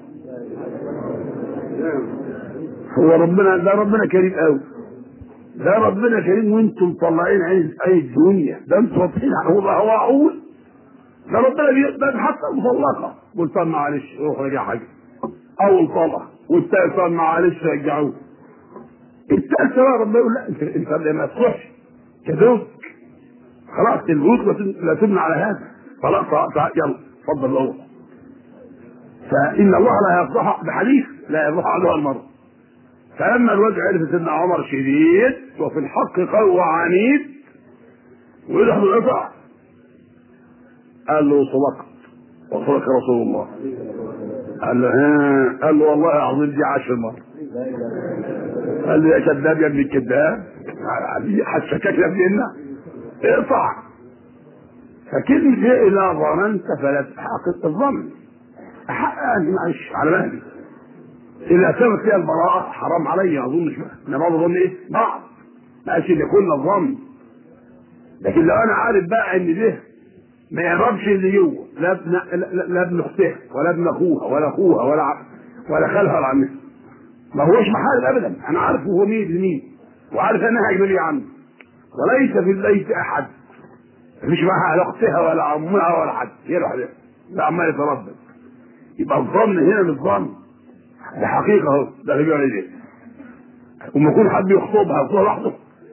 هو ربنا ده ربنا كريم قوي ده ربنا كريم وانتم مطلعين عين اي الدنيا ده انتم واضحين هو هو عقول ده ربنا بيقبل حتى المطلقه قلت طب معلش روح رجع حاجه اول طلقه والتالت طب معلش رجعوه التالت بقى ربنا يقول لا انت انت ما تصلحش كذوب خلاص البيوت لا تبنى على هذا خلاص يلا اتفضل الاول فان الله لا يصلح بحديث لا يصلح على المرء فلما الوجه عرف سيدنا عمر شديد وفي الحق قوي عنيد ويدخل القطع قال له صدقت وصدق رسول الله قال له ها قال له والله العظيم دي عشر مرة قال له يا كذاب يا ابن الكذاب هتشكك يا ابننا اقطع فكلمة ايه اذا ظننت فلا تحقق الظن احقق معلش على مهلي اذا ثبت فيها البراءة حرام علي ما اظنش بقى انا بعض الظن ايه؟ بعض ما قالش ده كل الظن لكن لو انا عارف بقى ان ده ما يقربش اللي جوه لا ابن لا ابن اختها ولا ابن اخوها ولا اخوها ولا ع... ولا خالها ولا عمها ما هوش محارب ابدا انا عارف هو مين لمين وعارف انها اجنبيه عنه وليس في البيت احد مش معها لا اختها ولا عمها ولا حد هي لوحدها لا عمال يتردد يبقى الظن هنا مش ظن ده حقيقه اهو ده اللي بيقول ايه وما يكون حد يخطبها يخطبها لوحده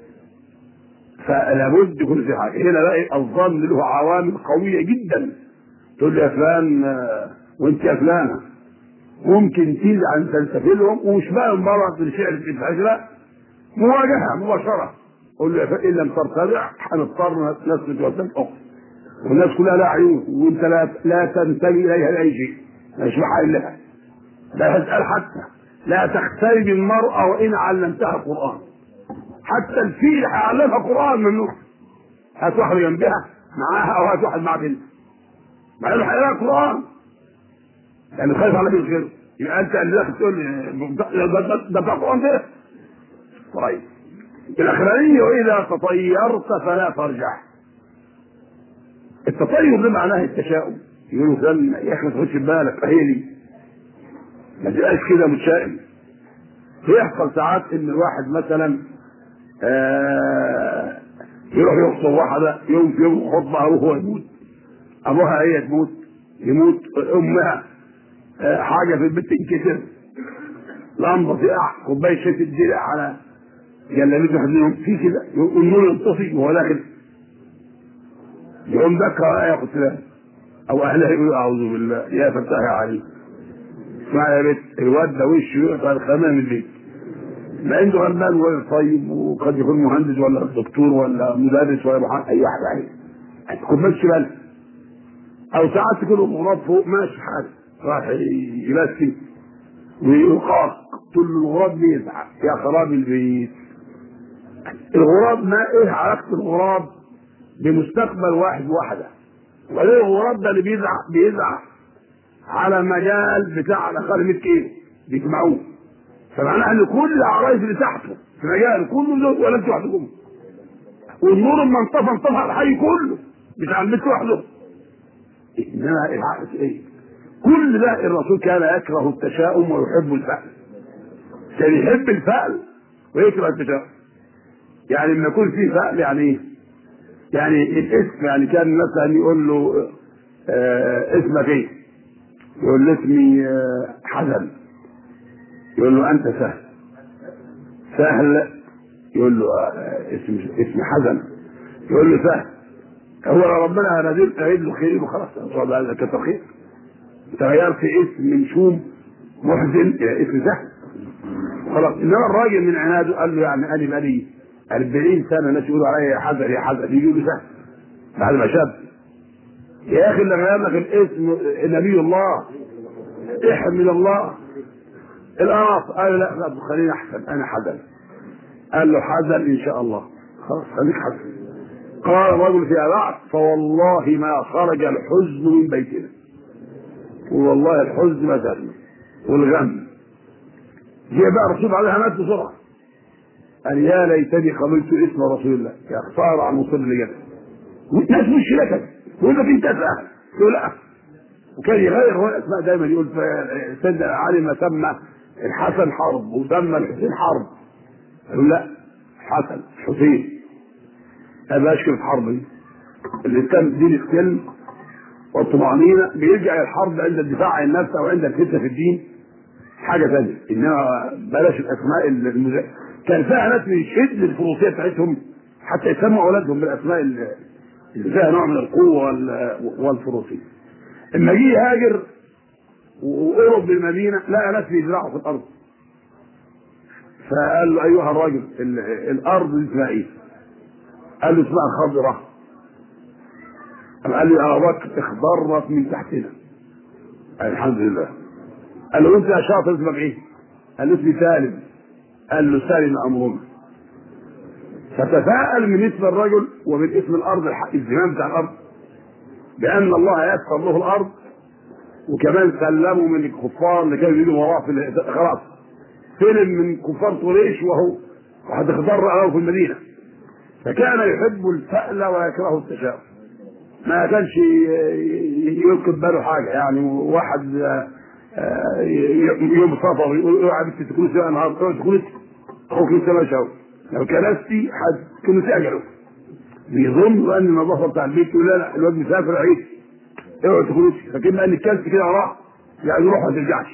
فلابد يكون في حاجه هنا بقى الظن له عوامل قويه جدا تقول لي يا فلان آه، وانت يا فلانه ممكن تيجي عن تلتفلهم ومش بقى مباراه الشعر في الفجر مواجهه مباشره قول له يا فلان ان لم ترتدع هنضطر نسلك وسلك اخرى والناس كلها لها عيون وانت لا لا تنتمي اليها لاي شيء مش محل لها لا تسال حتى لا تختلي بالمرأة وإن علمتها القرآن حتى الفيل هيعلمها قرآن ممنوع هات واحد جنبها معاها أو هات واحد مع بنت مع إنه هيقرأ قرآن يعني خايف على بنت غيره يبقى أنت اللي داخل تقول لي ده- ده ده بتاع قرآن ده طيب الأخرانية وإذا تطيرت فلا ترجع التطير ده معناه التشاؤم يقولوا فلان يا اخي ما تاخدش بالك هي دي ما تبقاش كده متشائم بيحصل ساعات ان الواحد مثلا آه يروح يخطب واحده يوم في يوم خطبه وهو يموت ابوها هي تموت يموت امها آه حاجه في البيت تنكسر لمبه تقع كوبايه شاي تدلق على جلابيته واحد منهم في كده النور ينطفي وهو داخل يقوم دكها يا قتلان او اهلها يقولوا اعوذ بالله يا فتاح يا علي اسمع يا بنت الواد ده وشه يقطع الخمام من البيت ما عنده غلبان ولا طيب وقد يكون مهندس ولا دكتور ولا مدرس ولا محامي اي واحد يعني تكون ماشي بالك او ساعات تكون الغراب فوق ماشي حاله راح يمسي ويقاق تقول له الغراب بيزعق يا خراب البيت الغراب ما ايه علاقه الغراب بمستقبل واحد واحده وبعدين الغراب ده اللي بيزعق بيزعق على مجال بتاع على الاقل 100 كيلو بيجمعوه فمعناها ان كل العرايس اللي تحته في مجال كله دول ولا انتوا وحدكم والنور لما انطفى انطفى على الحي كله مش على البيت وحده انما العقل ايه كل ده الرسول كان يكره التشاؤم ويحب الفأل كان يحب الفأل ويكره التشاؤم يعني لما يكون فيه فأل يعني ايه؟ يعني الاسم يعني كان مثلا يقول له آه اسمك ايه؟ يقول له اسمي آه حسن يقول له انت سهل سهل يقول له آه اسم اسم حزن يقول له سهل هو ربنا نزل قايل له خير وخلاص هذا كتر خير تغيرت اسم من شوم محزن الى اسم سهل خلاص انما الراجل من عناده قال له يعني انا بقالي 40 سنه الناس يقولوا عليا يا حزن يا حزن يجي له سهل بعد ما شاب يا اخي اللي غير لك الاسم نبي الله احمد الله القرف قال لا لا خليني احسن انا حزن قال له حزن ان شاء الله خلاص خليك حزن قال الرجل فيما بعد فوالله ما خرج الحزن من بيتنا والله الحزن ما زال والغم جاء بقى الرسول عليها مات بسرعه قال يا ليتني قبلت اسم رسول الله يا خساره على المصير اللي جاب والناس مش لك يقول لك انت سهل يقول لا وكان يغير هو الاسماء دايما يقول سيدنا علي ما سمى الحسن حرب وسمى الحسين حرب يقول لا حسن حسين ما اشكل الحرب دي الاسلام دين السلم والطمأنينة بيرجع الحرب عند الدفاع عن النفس او عند الفتنة في الدين حاجة ثانية انما بلاش الاسماء المز... كان فيها ناس من شدة الفروسية بتاعتهم حتى يسموا اولادهم بالاسماء اللي فيها نوع من القوة والفروسية اما جه يهاجر وقرب بالمدينة لقى ناس بيزرعوا في الارض فقال له ايها الراجل الارض دي اسمها ايه؟ قال له اسمها خضرة قال له يا بكر اخضرت من تحتنا قال الحمد لله قال له انت يا شاطر اسمك ايه؟ قال له اسمي سالم قال له سالم امرنا فتساءل من اسم الرجل ومن اسم الارض الحق الزمام بتاع الارض بان الله يسر له الارض وكمان سلموا من الكفار اللي كانوا يجوا وراه في خلاص سلم من كفار قريش وهو وهتخضر له في المدينه فكان يحب الفأل ويكره التشاؤم ما كانش يلقي باله حاجه يعني واحد يوم سفر يقول اوعى بنت تكون سنه النهارده اوعى تكون اخوك لسه ما شاف لو كنستي هتكون اجله بيظن ان النظافه بتاع البيت يقول لا لا الواد مسافر عيد اوعى تكون فكان ان الكلب كده وراه يعني روح ما ترجعش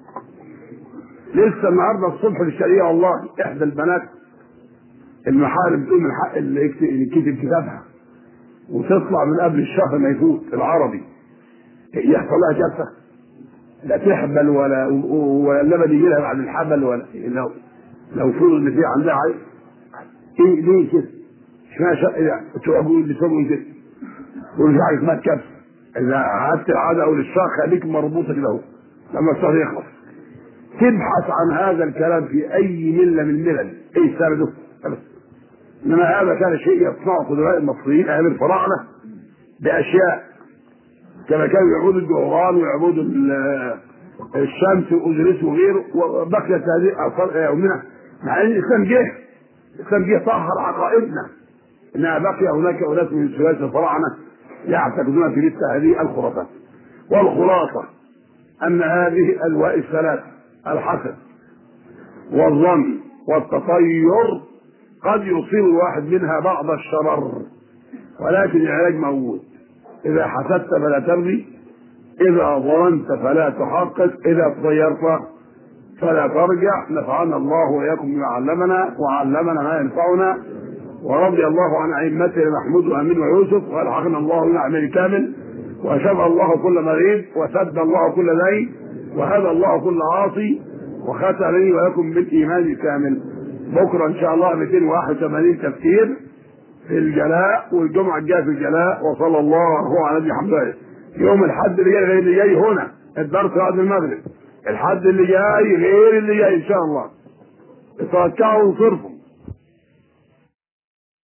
لسه النهارده الصبح في الشرقيه والله احدى البنات المحارم تقول من حق اللي يكتب كتابها وتطلع من قبل الشهر ما يفوت العربي يحصل لها كارثه لا تحبل ولا ولا اللبن يجي لها بعد الحبل ولا لو لو فرض ان في عندها عيب ايه ليه كده؟ اشمعنى شق تعبوا اللي سووا كده؟ ومش حاجه اسمها كبس اذا قعدت العاده او للشهر خليك مربوطه كده اهو لما الشهر يخلص تبحث عن هذا الكلام في اي مله من الملل ايه السبب ده؟ انما هذا كان شيء يصنعه قدماء المصريين ايام الفراعنه باشياء كما كانوا يعبدوا الجهران ويعبدوا الشمس واوزيريس وغيره وبقيت هذه اثار يومنا مع ان الاسلام جه الاسلام جه طهر عقائدنا انها بقي هناك اناس من سلاله الفراعنه يعتقدون في مثل هذه الخرافات والخلاصه ان هذه الواء الثلاث الحسد والظن والتطير قد يصيب الواحد منها بعض الشرر ولكن العلاج موجود إذا حسدت فلا ترمي إذا ظننت فلا تحقق إذا تطيرت فلا ترجع نفعنا الله وإياكم بما علمنا وعلمنا ما ينفعنا ورضي الله عن أئمتنا محمود وأمين ويوسف وألحقنا الله بالأعمال كامل وشفى الله كل مريض وسد الله كل دين وهدى الله كل عاصي وختم لي ولكم بالإيمان الكامل بكره ان شاء الله 281 تفسير في الجلاء والجمعه الجايه في الجلاء وصلى الله على نبي محمد يوم الحد اللي جاي غير اللي جاي هنا الدرس بعد المغرب الحد اللي جاي غير اللي جاي ان شاء الله اتوكلوا وانصرفوا